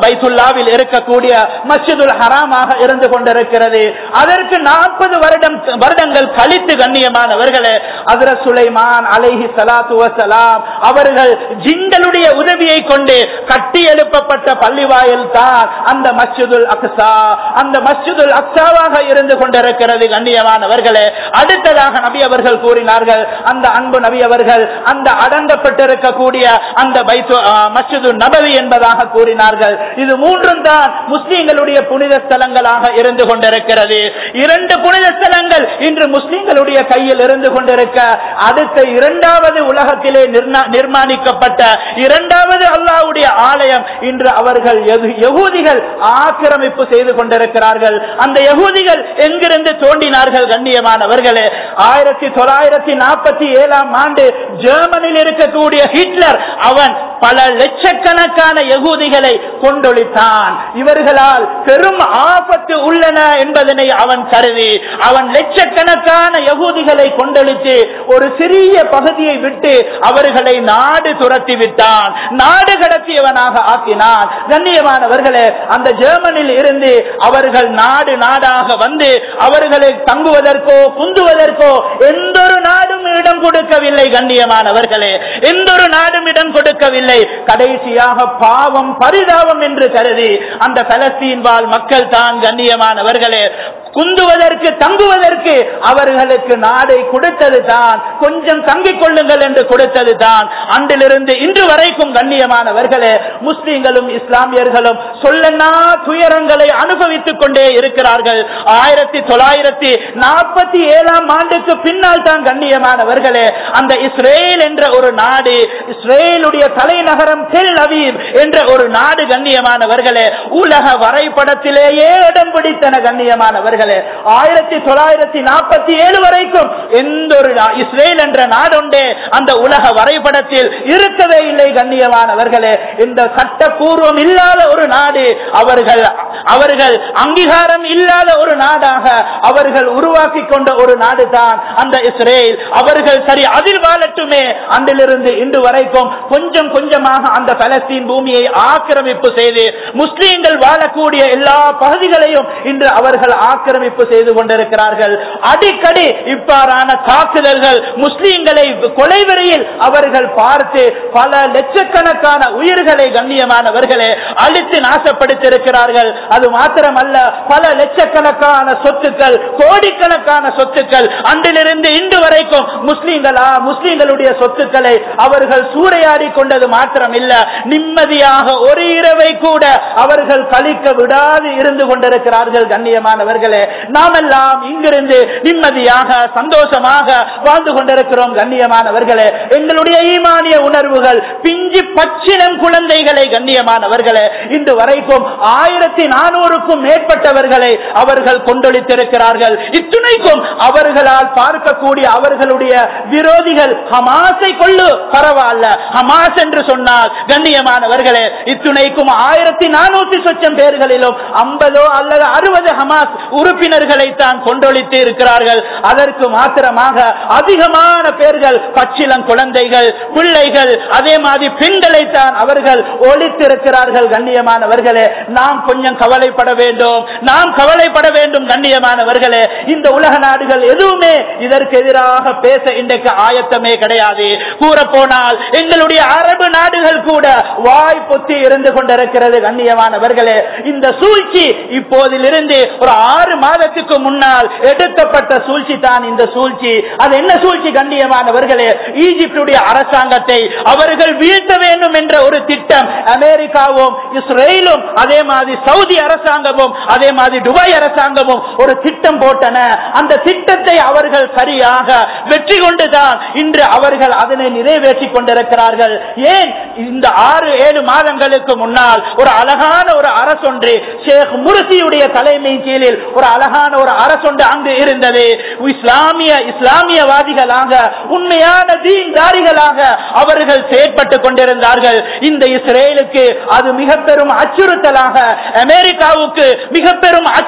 பைத்துல்லாவில் இருக்கக்கூடிய மஸ்ஜிதுல் ஹராமாக இருந்து கொண்டிருக்கிறது அதற்கு நாற்பது வருடம் வருடங்கள் கழித்து கண்ணியமானவர்களே அதிர சுலைமான் அலைஹி சலாத்து வசலாம் அவர்கள் ஜிங்களுடைய உதவியை கொண்டு கட்டி எழுப்பப்பட்ட பள்ளிவாயில் தான் அந்த மஸ்ஜிதுல் அக்ஸா அந்த மஸ்ஜிதுல் அக்ஸாவாக இருந்து கொண்டிருக்கிறது கண்ணியமானவர்களே அடுத்ததாக நபி அவர்கள் கூறினார்கள் அந்த அன்பு நபி அவர்கள் அந்த அடங்கப்பட்டிருக்கக்கூடிய அந்த பைத்து மஸ்ஜிது நபவி என்பதாக கூறினார்கள் இது மூன்றும் தான் முஸ்லீம்களுடைய புனித ஸ்தலங்களாக இருந்து கொண்டிருக்கிறது இரண்டு புனித ஸ்தலங்கள் இன்று முஸ்லீம்களுடைய கையில் இருந்து கொண்டிருக்க அடுத்த இரண்டாவது உலகத்திலே நிர்ணா- நிர்மாணிக்கப்பட்ட இரண்டாவது அல்லாஹ்வுடைய ஆலயம் இன்று அவர்கள் யகு- யகூதிகள் ஆக்கிரமிப்பு செய்து கொண்டிருக்கிறார்கள் அந்த யகூதிகள் எங்கிருந்து தோண்டினார்கள் கண்ணியமானவர்களே ஆயிரத்தி தொள்ளாயிரத்தி நாற்பத்தி ஏழாம் ஆண்டு ஜெர்மனியில் இருக்கக்கூடிய ஹிட்லர் அவன் பல லட்சக்கணக்கான யகூதிகளை கொண்டொழித்தான் இவர்களால் பெரும் ஆபத்து உள்ளன என்பதனை அவன் கருதி அவன் லட்சக்கணக்கான யகூதிகளை கொண்டொழித்து ஒரு சிறிய பகுதியை விட்டு அவர்களை நாடு துரத்தி விட்டான் நாடு கடத்தியவனாக ஆக்கினான் கண்ணியமானவர்களே அந்த ஜெர்மனியில் இருந்து அவர்கள் நாடு நாடாக வந்து அவர்களை தங்குவதற்கோ குந்துவதற்கோ எந்த ஒரு நாடும் இடம் கொடுக்கவில்லை கண்ணியமானவர்களே எந்த ஒரு நாடும் இடம் கொடுக்கவில்லை கடைசியாக பாவம் பரிதாபம் என்று கருதி அந்த பலஸ்தீன் வாழ் மக்கள் தான் கண்ணியமானவர்களே குந்துவதற்கு தங்குவதற்கு அவர்களுக்கு நாடை கொடுத்தது தான் கொஞ்சம் தங்கிக் கொள்ளுங்கள் என்று கொடுத்தது தான் அன்றிலிருந்து இன்று வரைக்கும் கண்ணியமானவர்களே முஸ்லிம்களும் இஸ்லாமியர்களும் சொல்லனா துயரங்களை அனுபவித்துக் கொண்டே இருக்கிறார்கள் ஆயிரத்தி தொள்ளாயிரத்தி நாற்பத்தி ஏழாம் ஆண்டுக்கு பின்னால் தான் கண்ணியமானவர்களே அந்த இஸ்ரேல் என்ற ஒரு நாடு இஸ்ரேலுடைய தலைநகரம் தெல் அவீவ் என்ற ஒரு நாடு கண்ணியமானவர்களே உலக வரைபடத்திலேயே இடம் பிடித்தன கண்ணியமானவர்களே ஆயிரத்தி தொள்ளாயிரத்தி நாற்பத்தி ஏழு வரைக்கும் எந்த ஒரு நா- இஸ்ரேல் என்ற நாடுண்டே அந்த உலக வரைபடத்தில் இருக்கவே இல்லை கண்ணியமானவர்களே இந்த சட்டப்பூர்வம் இல்லாத ஒரு நாடு அவர்கள் அவர்கள் அங்கீகாரம் இல்லாத ஒரு நாடாக அவர்கள் உருவாக்கி கொண்ட ஒரு நாடு தான் அந்த இஸ்ரேல் அவர்கள் சரி அதில் வாழட்டுமே அன்றிலிருந்து இன்று வரைக்கும் கொஞ்சம் கொஞ்சமாக அந்த பலஸ்தீன் பூமியை ஆக்கிரமிப்பு செய்து முஸ்லீம்கள் வாழக்கூடிய எல்லா பகுதிகளையும் இன்று அவர்கள் ஆக்கிரமிப்பு செய்து கொண்டிருக்கிறார்கள் அடிக்கடி இவ்வாறான தாக்குதல்கள் முஸ்லீம்களை கொலைவெறியில் அவர்கள் பார்த்து பல லட்சக்கணக்கான உயிர்களை கண்ணியமானவர்களே அழித்து நாசப்படுத்தியிருக்கிறார்கள் அது மாத்திரமல்ல பல லட்சக்கணக்கான சொத்துக்கள் கோடிக்கணக்கான சொத்துக்கள் அன்றிலிருந்து இன்று வரைக்கும் முஸ்லீம்களா முஸ்லீம்களுடைய சொத்துக்களை அவர்கள் சூறையாடி கொண்டது மாத்திரம் இல்ல நிம்மதியாக ஒரு இரவை கூட அவர்கள் கழிக்க விடாது இருந்து கொண்டிருக்கிறார்கள் கண்ணியமானவர்களே நாமெல்லாம் இங்கிருந்து நிம்மதியாக சந்தோஷமாக வாழ்ந்து கொண்டிருக்கிறோம் கண்ணியமானவர்களே எங்களுடைய ஈமானிய உணர்வுகள் பிஞ்சு பச்சினம் குழந்தைகளை கண்ணியமானவர்களே இன்று வரைக்கும் ஆயிரத்தி நானூறுக்கும் மேற்பட்டவர்களை அவர்கள் கொண்டொழித்திருக்கிறார்கள் இத்துணைக்கும் அவர்களால் பார்க்கக்கூடிய அவர்களுடைய விரோதிகள் ஹமாஸை கொள்ளு பரவாயில்ல ஹமாஸ் என்று சொன்னால் கண்ணியமானவர்களே இத்துணைக்கும் ஆயிரத்தி நானூத்தி சொச்சம் பேர்களிலும் ஐம்பதோ அல்லது அறுபது ஹமாஸ் உறுப்பினர்களை தான் கொண்டொழித்து இருக்கிறார்கள் அதற்கு மாத்திரமாக அதிகமான பேர்கள் பச்சிலம் குழந்தைகள் பிள்ளைகள் அதே மாதிரி பெண்களை தான் அவர்கள் ஒழித்திருக்கிறார்கள் கண்ணியமானவர்களே நாம் கொஞ்சம் கவலைப்பட வேண்டும் நாம் கவலைப்பட வேண்டும் கண்ணியமானவர்களே இந்த உலக நாடுகள் எதுவுமே இதற்கு எதிராக பேச இன்றைக்கு ஆயத்தமே கிடையாது கூற போனால் எங்களுடைய அரபு நாடுகள் கூட வாய் பொத்தி இருந்து கொண்டிருக்கிறது கண்ணியமானவர்களே இந்த சூழ்ச்சி இப்போதிலிருந்து ஒரு ஆறு மாதத்துக்கு முன்னால் எடுக்கப்பட்ட சூழ்ச்சி தான் இந்த சூழ்ச்சி அது என்ன சூழ்ச்சி கண்ணியமானவர்களே ஈஜிப்டுடைய அரசாங்கத்தை அவர்கள் வீழ்த்த வேண்டும் என்ற ஒரு திட்டம் அமெரிக்காவும் இஸ்ரேலும் அதே மாதிரி சவுதி அரசாங்கமும் அதே மாதிரி துபாய் அரசாங்கமும் ஒரு திட்டம் போட்டன அந்த திட்டத்தை அவர்கள் சரியாக வெற்றி கொண்டுதான் இன்று அவர்கள் அதனை நிறைவேற்றிக் கொண்டிருக்கிறார்கள் ஏன் இந்த ஆறு ஏழு மாதங்களுக்கு முன்னால் ஒரு அழகான ஒரு அரசொன்று ஷேக் முர்சியுடைய தலைமை கீழில் ஒரு அழகான ஒரு அரசொன்று அங்கு இருந்தது இஸ்லாமிய இஸ்லாமியவாதிகளாக உண்மையான தீன்தாரிகளாக அவர்கள் செயற்பட்டுக் கொண்டிருந்தார்கள் இந்த இஸ்ரேலுக்கு அது மிக பெரும் அச்சுறுத்தலாக அமெரிக்காவுக்கு மிக பெரும் அச்சுறுத்தலாக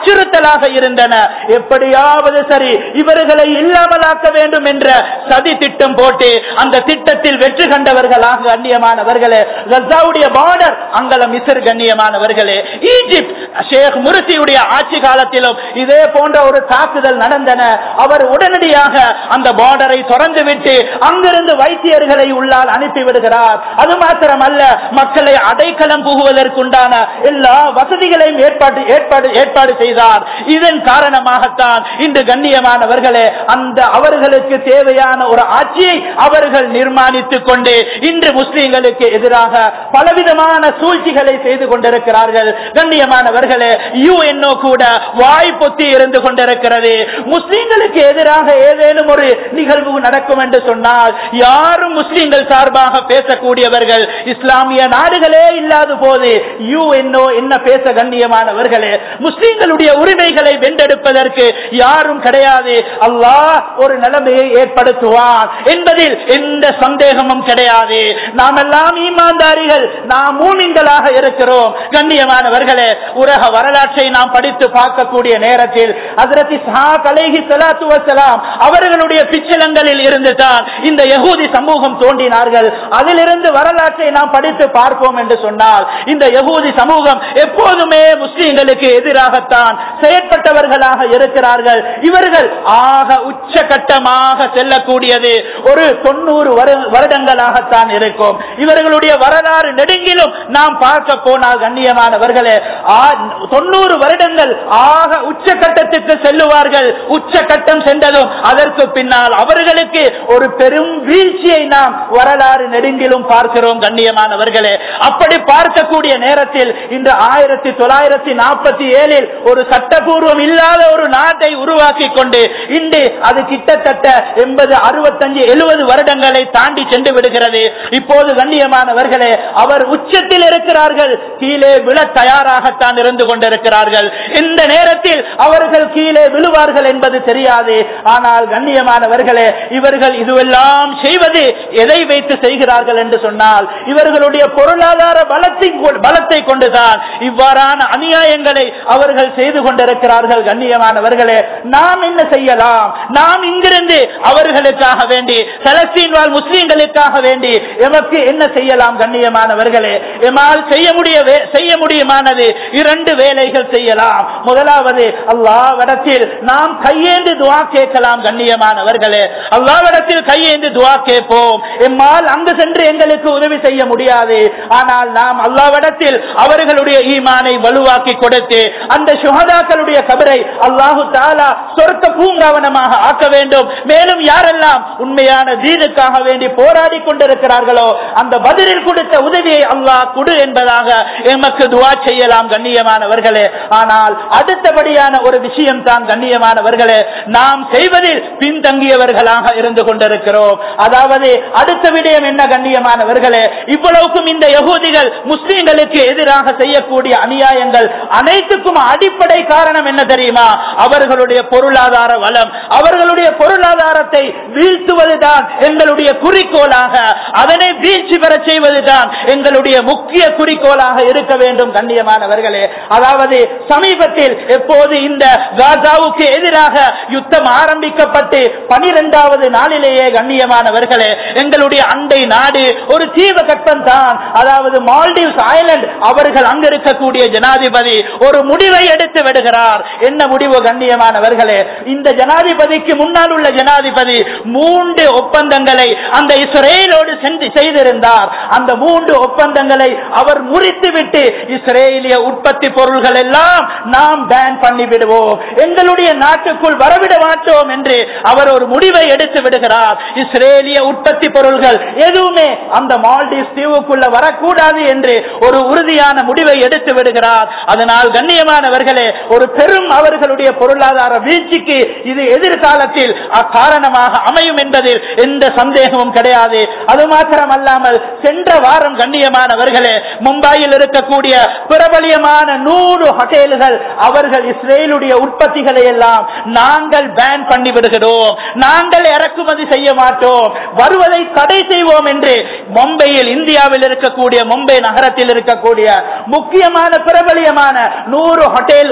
முஸ்லிம்களாக இருந்தன எப்படியாவது சரி இவர்களை இல்லாமலாக்க வேண்டும் என்ற சதி திட்டம் போட்டு அந்த திட்டத்தில் வெற்றி கண்டவர்களாக கண்ணியமானவர்களே கசாவுடைய பார்டர் அங்கல மிசர் கண்ணியமானவர்களே ஈஜிப்ட் ஷேக் முருசியுடைய ஆட்சி காலத்திலும் இதே போன்ற ஒரு தாக்குதல் நடந்தன அவர் உடனடியாக அந்த பார்டரை திறந்து விட்டு அங்கிருந்து வைத்தியர்களை உள்ளால் அனுப்பி விடுகிறார் அது மாத்திரமல்ல மக்களை அடைக்கலம் புகுவதற்குண்டான எல்லா வசதிகளையும் ஏற்பாடு ஏற்பாடு ஏற்பாடு செய்தார் இதன் காரணமாகத்தான் இன்று கண்ணியமானவர்களே அந்த அவர்களுக்கு தேவையான ஒரு ஆட்சியை அவர்கள் நிர்மாணித்துக் கொண்டு இன்று முஸ்லிம்களுக்கு எதிராக பலவிதமான சூழ்ச்சிகளை செய்து கொண்டிருக்கிறார்கள் கண்ணியமானவர்களே யுஎன்ஓ கூட வாய் பொத்தி இருந்து கொண்டிருக்கிறது முஸ்லிம்களுக்கு எதிராக ஏதேனும் ஒரு நிகழ்வு நடக்கும் என்று சொன்னால் யாரும் முஸ்லிம்கள் சார்பாக பேசக்கூடியவர்கள் இஸ்லாமிய நாடுகளே இல்லாத போது யுஎன்ஓ என்ன பேச கண்ணியமானவர்களே முஸ்லிம்களுடைய உரிமைகளை வென்றெடுப்பதற்கு யாரும் கிடையாது அல்லாஹ் ஒரு நிலைமையை ஏற்படுத்துவான் என்பதில் எந்த சந்தேகமும் கிடையாது நாம் எல்லாம் ஈமான்தாரிகள் நாம் மூமின்களாக இருக்கிறோம் கண்ணியமானவர்களே உலக வரலாற்றை நாம் படித்து பார்க்கக்கூடிய நேரத்தில் அதரத்தி அலைஹி ஸலாத்து வஸலாம் அவர்களுடைய பிச்சலங்களில் இருந்து தான் இந்த யகூதி சமூகம் தோன்றினார்கள் அதிலிருந்து வரலாற்றை நாம் படித்து பார்ப்போம் என்று சொன்னால் இந்த யகூதி சமூகம் எப்போதுமே முஸ்லிம்களுக்கு எதிராகத்தான் செயற்பட்டவர்களாக இருக்கிறார்கள் இவர்கள் ஆக உச்சகட்டமாக செல்லக்கூடியது ஒரு தொண்ணூறு வரு- வருடங்களாகத்தான் இருக்கும் இவர்களுடைய வரலாறு நெடுங்கிலும் நாம் பார்க்க போனால் கண்ணியமானவர்களே ஆ- தொண்ணூறு வருடங்கள் ஆக உச்சகட்டத்துக்கு செல்லுவார்கள் உச்சகட்டம் சென்றதும் அதற்கு பின்னால் அவர்களுக்கு ஒரு பெரும் வீழ்ச்சியை நாம் வரலாறு நெடுங்கிலும் பார்க்கிறோம் கண்ணியமானவர்களே அப்படி பார்க்கக்கூடிய நேரத்தில் இந்த ஆயிரத்தி தொள்ளாயிரத்தி நாற்பத்தி ஏழில் ஒரு சட்டபூர்வம் இல்லாத ஒரு நாட்டை உருவாக்கி கொண்டு இன்று அது கிட்டத்தட்ட எண்பது அறுபத்தஞ்சு எழுபது வருடங்களை தாண்டி சென்று விடுகிறது இப்போது கண்ணியமானவர்களே அவர் உச்சத்தில் இருக்கிறார்கள் கீழே விழ தயாராகத்தான் இருந்து கொண்டிருக்கிறார்கள் இந்த நேரத்தில் அவர்கள் கீழே விழுவார்கள் என்பது தெரியாது ஆனால் கண்ணியமானவர்களே இவர்கள் இதுவெல்லாம் செய்வது எதை வைத்து செய்கிறார்கள் என்று சொன்னால் இவர்களுடைய பொருளாதார பலத்தை கொ- பலத்தை கொண்டுதான் இவ்வாறான அநியாயங்களை அவர்கள் செய்து கொண்டிருக்கிறார்கள் கண்ணியமானவர்களே நாம் என்ன செய்யலாம் நாம் இங்கிருந்து அவர்களுக்காக வேண்டி பலஸ்தீன் வாழ் முஸ்லிம்களுக்காக வேண்டி எமக்கு என்ன செய்யலாம் கண்ணியமானவர்களே எமால் செய்ய முடிய வே- செய்ய முடியுமானது இரண்டு வேலைகள் செய்யலாம் முதலாவது அல்லாவிடத்தில் நாம் கையேந்து துவா கேட்கலாம் கண்ணியமானவர்களே அல்லாவிடத்தில் கையேந்து துவா கேட்போம் எம்மால் அங்கு சென்று எங்களுக்கு உதவி செய்ய முடியாது ஆனால் நாம் அல்லாவிடத்தில் அவர்களுடைய ஈமானை வலுவாக்கி கொடுத்து அந்த சுகதாக்களுடைய கபரை அல்லாஹு தாலா சொர்க்க பூங்காவனமாக ஆக்க வேண்டும் மேலும் யாரெல்லாம் உண்மையான தீனுக்காக வேண்டி போராடி கொண்டிருக்கிறார்களோ அந்த பதிலில் கொடுத்த உதவியை அல்லாஹ் கொடு என்பதாக எமக்கு துவா செய்யலாம் கண்ணியமானவர்களே ஆனால் அடுத்தபடியான ஒரு விஷயம் தான் கண்ணியமானவர்களே நாம் செய்வதில் பின்தங்கியவர்களாக இருந்து கொண்டிருக்கிறோம் அதாவது அடுத்த விடயம் என்ன கண்ணியமானவர்களே இவ்வளவுக்கும் இந்த யகூதிகள் முஸ்லிம்களுக்கு எதிராக செய்யக்கூடிய அநியாயங்கள் அனைத்துக்கும் அடிப்படை காரணம் என்ன தெரியுமா அவர்களுடைய பொருளாதார வளம் அவர்களுடைய பொருளாதாரத்தை வீழ்த்துவதுதான் எங்களுடைய குறிக்கோளாக அதனை வீழ்ச்சி பெற செய்வதுதான் எங்களுடைய முக்கிய குறிக்கோளாக இருக்க வேண்டும் கண்ணியமானவர்களே அதாவது சமீபத்தில் எப்போது இந்த காசாவுக்கு எதிராக யுத்தம் ஆரம்பிக்கப்பட்டு பனிரெண்டாவது நாளிலேயே கண்ணியமானவர்களே எங்களுடைய அண்டை நாடு ஒரு தீவ கட்டம் தான் அதாவது மால்டீவ்ஸ் ஐலண்ட் அவர்கள் அங்க இருக்கக்கூடிய ஜனாதிபதி ஒரு முடிவை எடுத்து விடுகிறார் என்ன முடிவு கண்ணியமானவர்களே இந்த ஜனாதிபதிக்கு முன்னால் உள்ள ஜனாதிபதி மூன்று ஒப்பந்தங்களை அந்த இஸ்ரேலோடு சென்று செய்திருந்தார் அந்த மூன்று ஒப்பந்தங்களை அவர் முறித்துவிட்டு இஸ்ரேலிய உற்பத்தி பொருள்கள் எல்லாம் நாம் பேன் பண்ணி விடுவோம் எங்களுடைய நாட்டுக்குள் வரவிட மாட்டோம் என்று அவர் ஒரு முடிவை எடுத்து விடுகிறார் இஸ்ரேலிய உற்பத்தி பொருள்கள் எதுவுமே அந்த மால்டீவ்ஸ் தீவுக்குள்ள வரக்கூடாது என்று ஒரு உறுதியான முடிவை எடுத்து விடுகிறார் அதனால் கண்ணியமானவர்களே ஒரு பெரும் அவர்களுடைய பொருளாதார வீழ்ச்சிக்கு இது எதிர்காலத்தில் அக்காரணமாக அமையும் என்பதில் எந்த சந்தேகமும் கிடையாது அது மாத்திரமல்லாமல் சென்ற வாரம் கண்ணியமானவர்களே மும்பையில் இருக்கக்கூடிய பிரபலியமான நூறு ஹோட்டல்கள் அவர்கள் இஸ்ரேலுடைய உற்பத்திகளை எல்லாம் நாங்கள் பேன் பண்ணி விடுகிறோம் நாங்கள் இறக்குமதி செய்ய மாட்டோம் வருவதை தடை செய்வோம் என்று மும்பையில் இந்தியாவில் இருக்கக்கூடிய மும்பை நகரத்தில் இருக்கக்கூடிய முக்கியமான பிரபலியமான நூறு ஹோட்டல் உறுப்பினர்கள்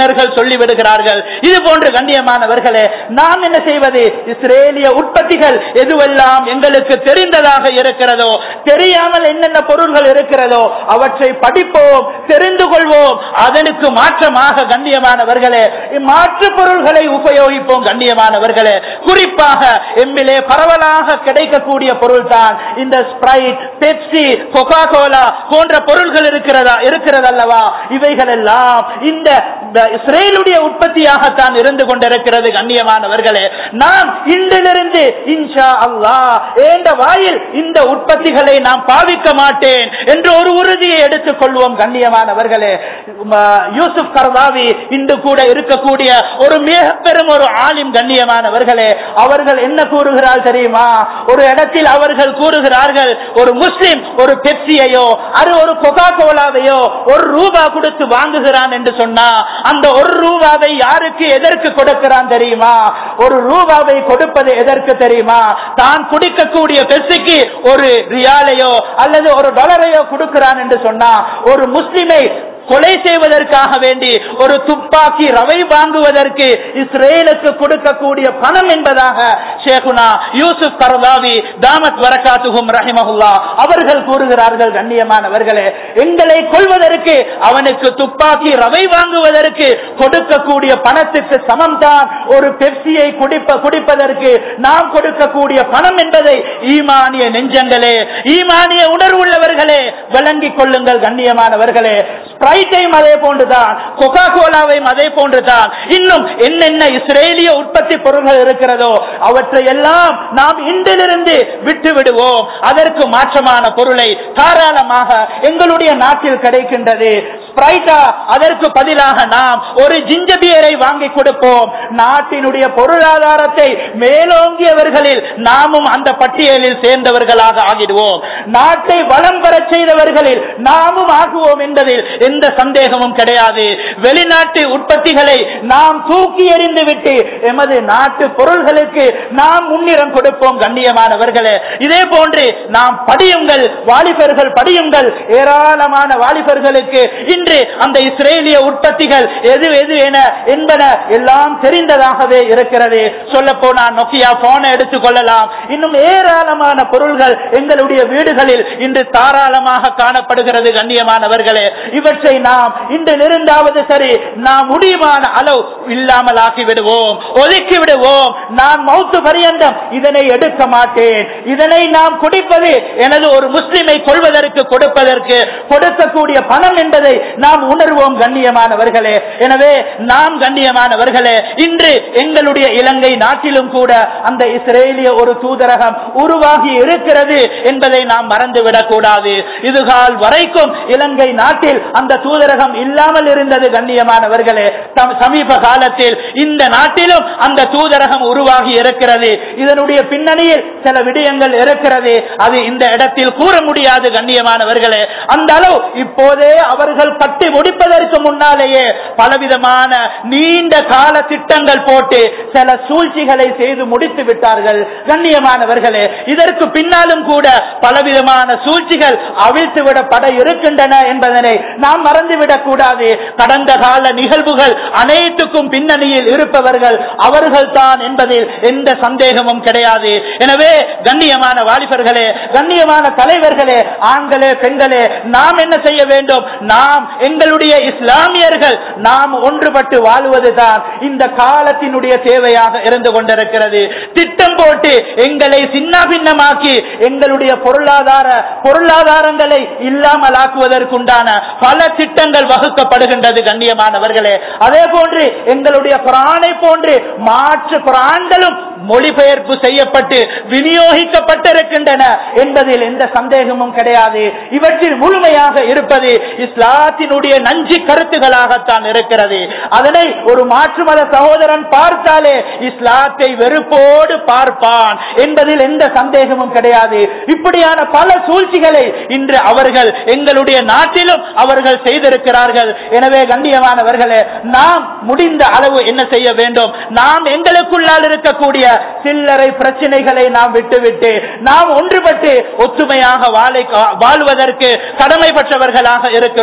சிலர்கள் சொல்லிவிடுகிறார்கள் இது போன்று கண்ணியமானவர்களே நாம் என்ன செய்வது இஸ்ரேலிய உற்பத்திகள் எதுவெல்லாம் எங்களுக்கு தெரிந்ததாக இருக்கிறதோ தெரியாமல் என்னென்ன பொருள்கள் இருக்கிறதோ அவற்றை படிப்போம் தெரிந்து கொள்வோம் அதனுக்கு மாற்றமாக கண்ணியமானவர்களே மாற்று பொருள்களை உபயோகிப்போம் கண்ணியமானவர்களே குறிப்பாக எம்மிலே பரவலாக கிடைக்கக்கூடிய பொருள் தான் இந்த ஸ்பிரைட் பெப்சி கொக்கா கோலா போன்ற பொருள்கள் இருக்கிறதா இருக்கிறதல்லவா இவைகள் எல்லாம் இந்த இந்த இஸ்ரேலுடைய உற்பத்தியாகத்தான் இருந்து கொண்டிருக்கிறது கண்ணியமானவர்களே நாம் இன்றிலிருந்து இன்ஷா அல்லாஹ் ஏண்ட வாயில் இந்த உற்பத்திகளை நாம் பாவிக்க மாட்டேன் என்று ஒரு உறுதியை எடுத்துக் கொள்வோம் கண்ணியமானவர்களே உம், யூசுப் கர்தாவி இன்று கூட இருக்கக்கூடிய ஒரு மிக பெரும் ஒரு ஆலிம் கண்ணியமானவர்களே அவர்கள் என்ன கூறுகிறார் தெரியுமா ஒரு இடத்தில் அவர்கள் கூறுகிறார்கள் ஒரு முஸ்லிம் ஒரு பெப்சியையோ அது ஒரு கொகா கோலாவையோ ஒரு ரூபா கொடுத்து வாங்குகிறான் என்று சொன்னா அந்த ஒரு ரூபாவை யாருக்கு எதற்கு கொடுக்கிறான் தெரியுமா ஒரு ரூபாவை கொடுப்பது எதற்கு தெரியுமா தான் குடிக்கக்கூடிய பெப்சிக்கு ஒரு ரியாலையோ அல்லது ஒரு டாலரையோ கொடுக்கிறான் என்று சொன்னா ஒரு முஸ்லிமை கொலை செய்வதற்காக வேண்டி ஒரு துப்பாக்கி ரவை வாங்குவதற்கு இஸ்ரேலுக்கு கொடுக்கக்கூடிய பணம் என்பதாக ஷேகுனா யூசுப் கரதாவி தாமத் வரகாத்துகும் ரஹிமஹுல்லா அவர்கள் கூறுகிறார்கள் கண்ணியமானவர்களே எங்களை கொள்வதற்கு அவனுக்கு துப்பாக்கி ரவை வாங்குவதற்கு கொடுக்கக்கூடிய பணத்துக்கு சமம் தான் ஒரு பெப்சியை குடிப்ப குடிப்பதற்கு நாம் கொடுக்கக்கூடிய பணம் என்பதை ஈமானிய நெஞ்சங்களே ஈமானிய உணர்வுள்ளவர்களே விளங்கிக் கொள்ளுங்கள் கண்ணியமானவர்களே ஸ்பிரைட்டையும் அதே போன்றுதான் கொக்கா கோலாவையும் அதே போன்றுதான் இன்னும் என்னென்ன இஸ்ரேலிய உற்பத்தி பொருள்கள் இருக்கிறதோ அவற்றை எல்லாம் நாம் இன்றிலிருந்து விட்டு விடுவோம் அதற்கு மாற்றமான பொருளை தாராளமாக எங்களுடைய நாட்டில் கிடைக்கின்றது ஸ்பிரைட்டா அதற்கு பதிலாக நாம் ஒரு ஜிஞ்சபியரை வாங்கி கொடுப்போம் நாட்டினுடைய பொருளாதாரத்தை மேலோங்கியவர்களில் நாமும் அந்த பட்டியலில் சேர்ந்தவர்களாக ஆகிடுவோம் நாட்டை வளம் பெறச் செய்தவர்களில் நாமும் ஆகுவோம் என்பதில் எந்த சந்தேகமும் கிடையாது வெளிநாட்டு உற்பத்திகளை நாம் தூக்கி எறிந்து விட்டு எமது நாட்டு பொருள்களுக்கு நாம் முன்னிறம் கொடுப்போம் கண்ணியமானவர்களே இதே போன்று நாம் படியுங்கள் வாலிபர்கள் படியுங்கள் ஏராளமான வாலிபர்களுக்கு இன்று அந்த இஸ்ரேலிய உற்பத்திகள் எது எது என என்பன எல்லாம் தெரிந்ததாகவே இருக்கிறது சொல்ல போனா நொக்கியா போனை எடுத்துக் கொள்ளலாம் இன்னும் ஏராளமான பொருள்கள் எங்களுடைய வீடுகளில் இன்று தாராளமாக காணப்படுகிறது கண்ணியமானவர்களே இவற்றை நாம் இன்றிலிருந்தாவது சரி நாம் முடியுமான அளவு இல்லாமல் ஆக்கி விடுவோம் ஒதுக்கி விடுவோம் நான் மௌத்து பரியந்தம் இதனை எடுக்க மாட்டேன் இதனை நாம் குடிப்பது எனது ஒரு முஸ்லிமை கொள்வதற்கு கொடுப்பதற்கு கொடுக்கக்கூடிய பணம் என்பதை நாம் உணர்வோம் கண்ணியமானவர்களே எனவே நாம் கண்ணியமானவர்களே இன்று எங்களுடைய இலங்கை நாட்டிலும் கூட அந்த இஸ்ரேலிய ஒரு தூதரகம் உருவாகி இருக்கிறது என்பதை நாம் மறந்துவிடக் கூடாது இதுகால் வரைக்கும் இலங்கை நாட்டில் அந்த தூதரகம் இல்லாமல் இருந்தது கண்ணியமானவர்களே தம் சமீப காலத்தில் இந்த நாட்டிலும் அந்த தூதரகம் உருவாகி இருக்கிறது இதனுடைய பின்னணியில் சில விடயங்கள் இருக்கிறது அது இந்த இடத்தில் கூற முடியாது கண்ணியமானவர்களே அந்த அளவு இப்போதே அவர்கள் கட்டி முடிப்பதற்கு முன்னாலேயே பலவிதமான நீண்ட கால திட்டங்கள் போட்டு சில சூழ்ச்சிகளை செய்து முடித்து விட்டார்கள் கண்ணியமானவர்களே இதற்கு பின்னாலும் கூட பலவிதமான சூழ்ச்சிகள் அவிழ்த்து விடப்பட இருக்கின்றன என்பதனை நாம் மறந்துவிடக் கூடாது கடந்த கால நிகழ்வுகள் அனைத்துக்கும் பின்னணியில் இருப்பவர்கள் அவர்கள் தான் என்பதில் எந்த சந்தேகமும் கிடையாது எனவே கண்ணியமான வாலிபர்களே கண்ணியமான தலைவர்களே ஆண்களே பெண்களே நாம் என்ன செய்ய வேண்டும் நாம் எங்களுடைய இஸ்லாமியர்கள் நாம் ஒன்றுபட்டு வாழ்வதுதான் இந்த காலத்தினுடைய தேவையாக இருந்து கொண்டிருக்கிறது திட்டம் போட்டு எங்களை சின்ன பின்னமாக்கி எங்களுடைய பொருளாதார பொருளாதாரங்களை இல்லாமல் ஆக்குவதற்குண்டான பல திட்டங்கள் வகுக்கப்படுகின்றது கண்ணியமானவர்களே அதே போன்று எங்களுடைய குரானை போன்று மாற்று குரான்களும் மொழிபெயர்ப்பு செய்யப்பட்டு விநியோகிக்கப்பட்டிருக்கின்றன என்பதில் எந்த சந்தேகமும் கிடையாது இவற்றில் முழுமையாக இருப்பது இஸ்லாத்தினுடைய நஞ்சு கருத்துகளாகத்தான் இருக்கிறது அதனை ஒரு மாற்று மத சகோதரன் பார்த்தாலே இஸ்லாத்தை வெறுப்போடு பார்ப்பான் என்பதில் எந்த சந்தேகமும் கிடையாது இப்படியான பல சூழ்ச்சிகளை இன்று அவர்கள் எங்களுடைய நாட்டிலும் அவர்கள் செய்திருக்கிறார்கள் எனவே கண்ணியமானவர்களே நாம் முடிந்த அளவு என்ன செய்ய வேண்டும் நாம் எங்களுக்குள்ளால் இருக்கக்கூடிய சில்லறை பிரச்சனைகளை நாம் விட்டுவிட்டு நாம் ஒன்றுபட்டு ஒத்துமையாக வாழை வாழ்வதற்கு கடமைப்பட்டவர்களாக இருக்கிறோம்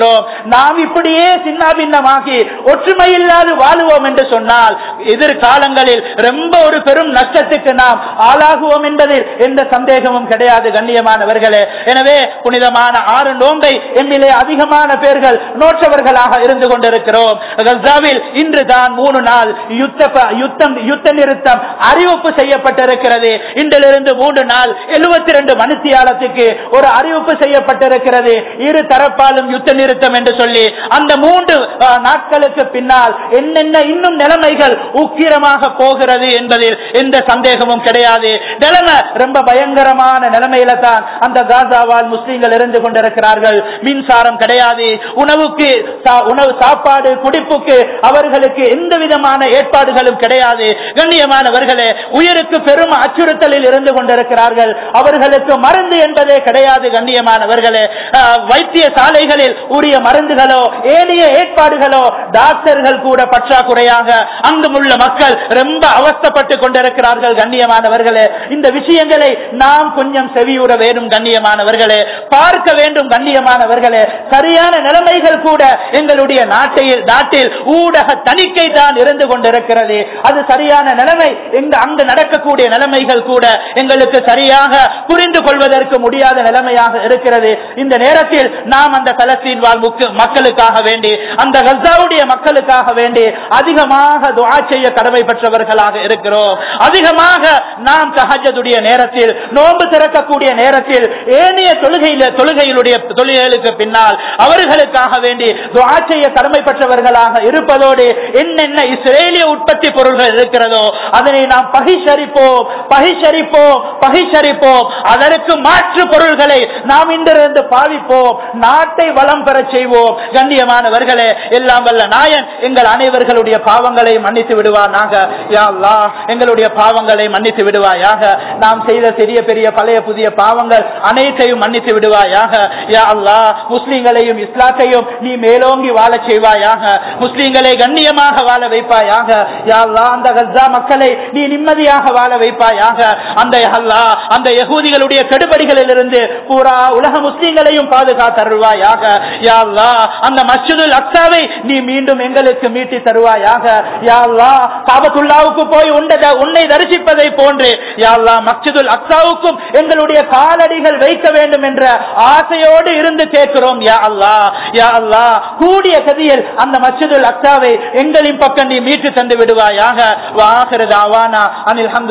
நாம் இப்படியே சின்னாபின்னமாகி ஒற்றுமை இல்லாது வாழுவோம் என்று சொன்னால் எதிர்காலங்களில் ரொம்ப ஒரு பெரும் நஷ்டத்துக்கு நாம் ஆளாகுவோம் என்பதில் எந்த சந்தேகமும் கிடையாது கண்ணியமானவர்களே எனவே புனிதமான ஆறு நோன்பை எம்மிலே அதிகமான பேர்கள் நோற்றவர்களாக இருந்து கொண்டிருக்கிறோம் கசாவில் இன்று தான் மூணு நாள் யுத்த ப- யுத்தம் யுத்த நிறுத்தம் அறிவிப்பு செய்யப்பட்டிருக்கிறது இன்றிலிருந்து மூன்று நாள் எழுபத்தி ரெண்டு மணித்தியாலத்துக்கு ஒரு அறிவிப்பு செய்யப்பட்டிருக்கிறது இரு தரப்பாலும் யுத்த நிறுத்தம் என்று சொல்லி அந்த மூன்று அஹ், நாட்களுக்கு பின்னால் என்னென்ன இன்னும் நிலைமைகள் உக்கிரமாக போகிறது என்பதில் எந்த சந்தேகமும் கிடையாது நிலைமை ரொம்ப பயங்கரமான நிலைமையில தான் அந்த காசாவால் முஸ்லீம்கள் இருந்து கொண்டிருக்கிறார்கள் மின்சாரம் கிடையாது உணவுக்கு சா- உணவு சாப்பாடு குடிப்புக்கு அவர்களுக்கு எந்த விதமான ஏற்பாடுகளும் கிடையாது கண்ணியமானவர்களே உயிருக்கு பெரும் அச்சுறுத்தலில் இருந்து கொண்டிருக்கிறார்கள் அவர்களுக்கு மருந்து என்பதே கிடையாது கண்ணியமானவர்களே அஹ், வைத்தியசாலைகளில் உரிய மருந்துகளோ ஏனைய ஏற்பாடுகளோ டாக்டர்கள் கூட பற்றாக்குறையாக அங்குமுள்ள மக்கள் ரொம்ப அவஸ்தப்பட்டு கொண்டிருக்கிறார்கள் கண்ணியமானவர்களே இந்த விஷயங்களை நாம் கொஞ்சம் செவியுற வேண்டும் கண்ணியமானவர்களே பார்க்க வேண்டும் கண்ணியமானவர்களே சரியான நிலைமைகள் கூட எங்களுடைய நாட்டில் நாட்டில் ஊடக தணிக்கை தான் இருந்து கொண்டிருக்கிறது அது சரியான நிலைமை எங்க அங்கு நடக்கக்கூடிய நிலைமைகள் கூட எங்களுக்கு சரியாக புரிந்து கொள்வதற்கு முடியாத நிலைமையாக இருக்கிறது இந்த நேரத்தில் நாம் அந்த பலஸ்தீன் வாழ் முக்கு- மக்களுக்காக வேண்டி அந்த கசாவுடைய மக்களுக்காக வேண்டி அதிகமாக துஆ செய்ய கடமை பெற்றவர்களாக இருக்கிறோம் அதிகமாக நாம் தஹஜ்ஜுடைய நேரத்தில் நோன்பு திறக்கக்கூடிய நேரத்தில் ஏனைய தொழுகையில தொழுகையிலுடைய தொழுகைகளுக்கு பின்னால் அவர்களுக்காக வேண்டி துஆ செய்ய கடமை பெற்றவர்களாக இருப்பதோடு என்னென்ன இஸ்ரேலிய உற்பத்தி பொருள்கள் இருக்கிறதோ அதனை நாம் பகிஷரிப்போம் பகிஷரிப்போம் பகிஷரிப்போம் அதற்கு மாற்று பொருள்களை நாம் இன்றிருந்து பாவிப்போம் நாட்டை வளம் பெறச் செய்வோம் கண்ணியமானவர்களே எல்லாம் வல்ல நாயன் எங்கள் அனைவர்களுடைய பாவங்களை மன்னித்து விடுவானாக யா அல்லாஹ் எங்களுடைய பாவங்களை மன்னித்து விடுவாயாக நாம் செய்த சிறிய பெரிய பழைய புதிய பாவங்கள் அனைத்தையும் மன்னித்து விடுவாயாக யா அல்லாஹ் முஸ்லிம்களையும் இஸ்லாத்தையும் நீ மேலோங்கி வாழச் செய்வாயாக முஸ்லிம்களை கண்ணியமாக வாழ வைப்பாயாக யா அல்லாஹ் அந்த கஸ்ஸா மக்களை நீ நிம்மதியாக வாழ வைப்பாயாக அந்த யா அல்லாஹ் அந்த யகூதிகளுடைய கெடுபடிகளில் இருந்து பூரா உலக முஸ்லிம்களையும் பாதுகாத்தருள்வாயாக யா அல்லாஹ் அந்த மஸ்ஜிதுல் அக்ஸாவை நீ மீண்டும் எங்களுக்கு மீட்டி தருவாயாக யா அல்லாஹ் காபத்துல்லாவுக்கு போய் உண்டத உன்னை தரிசிப்பதை போன்று யா அல்லாஹ் மஸ்ஜிதுல் அக்ஸாவுக்கும் எங்களுடைய காலடிகள் வைக்க வேண்டும் என்ற ஆசையோடு இருந்து கேட்கிறோம் யா அல்லாஹ் யா அல்லாஹ் கூடிய கதியில் அந்த மஸ்ஜிதுல் அக்ஸாவை எங்களின் பக்கம் நீ மீட்டு தந்து விடுவாயாக வாஹிரு தாவானா அனில்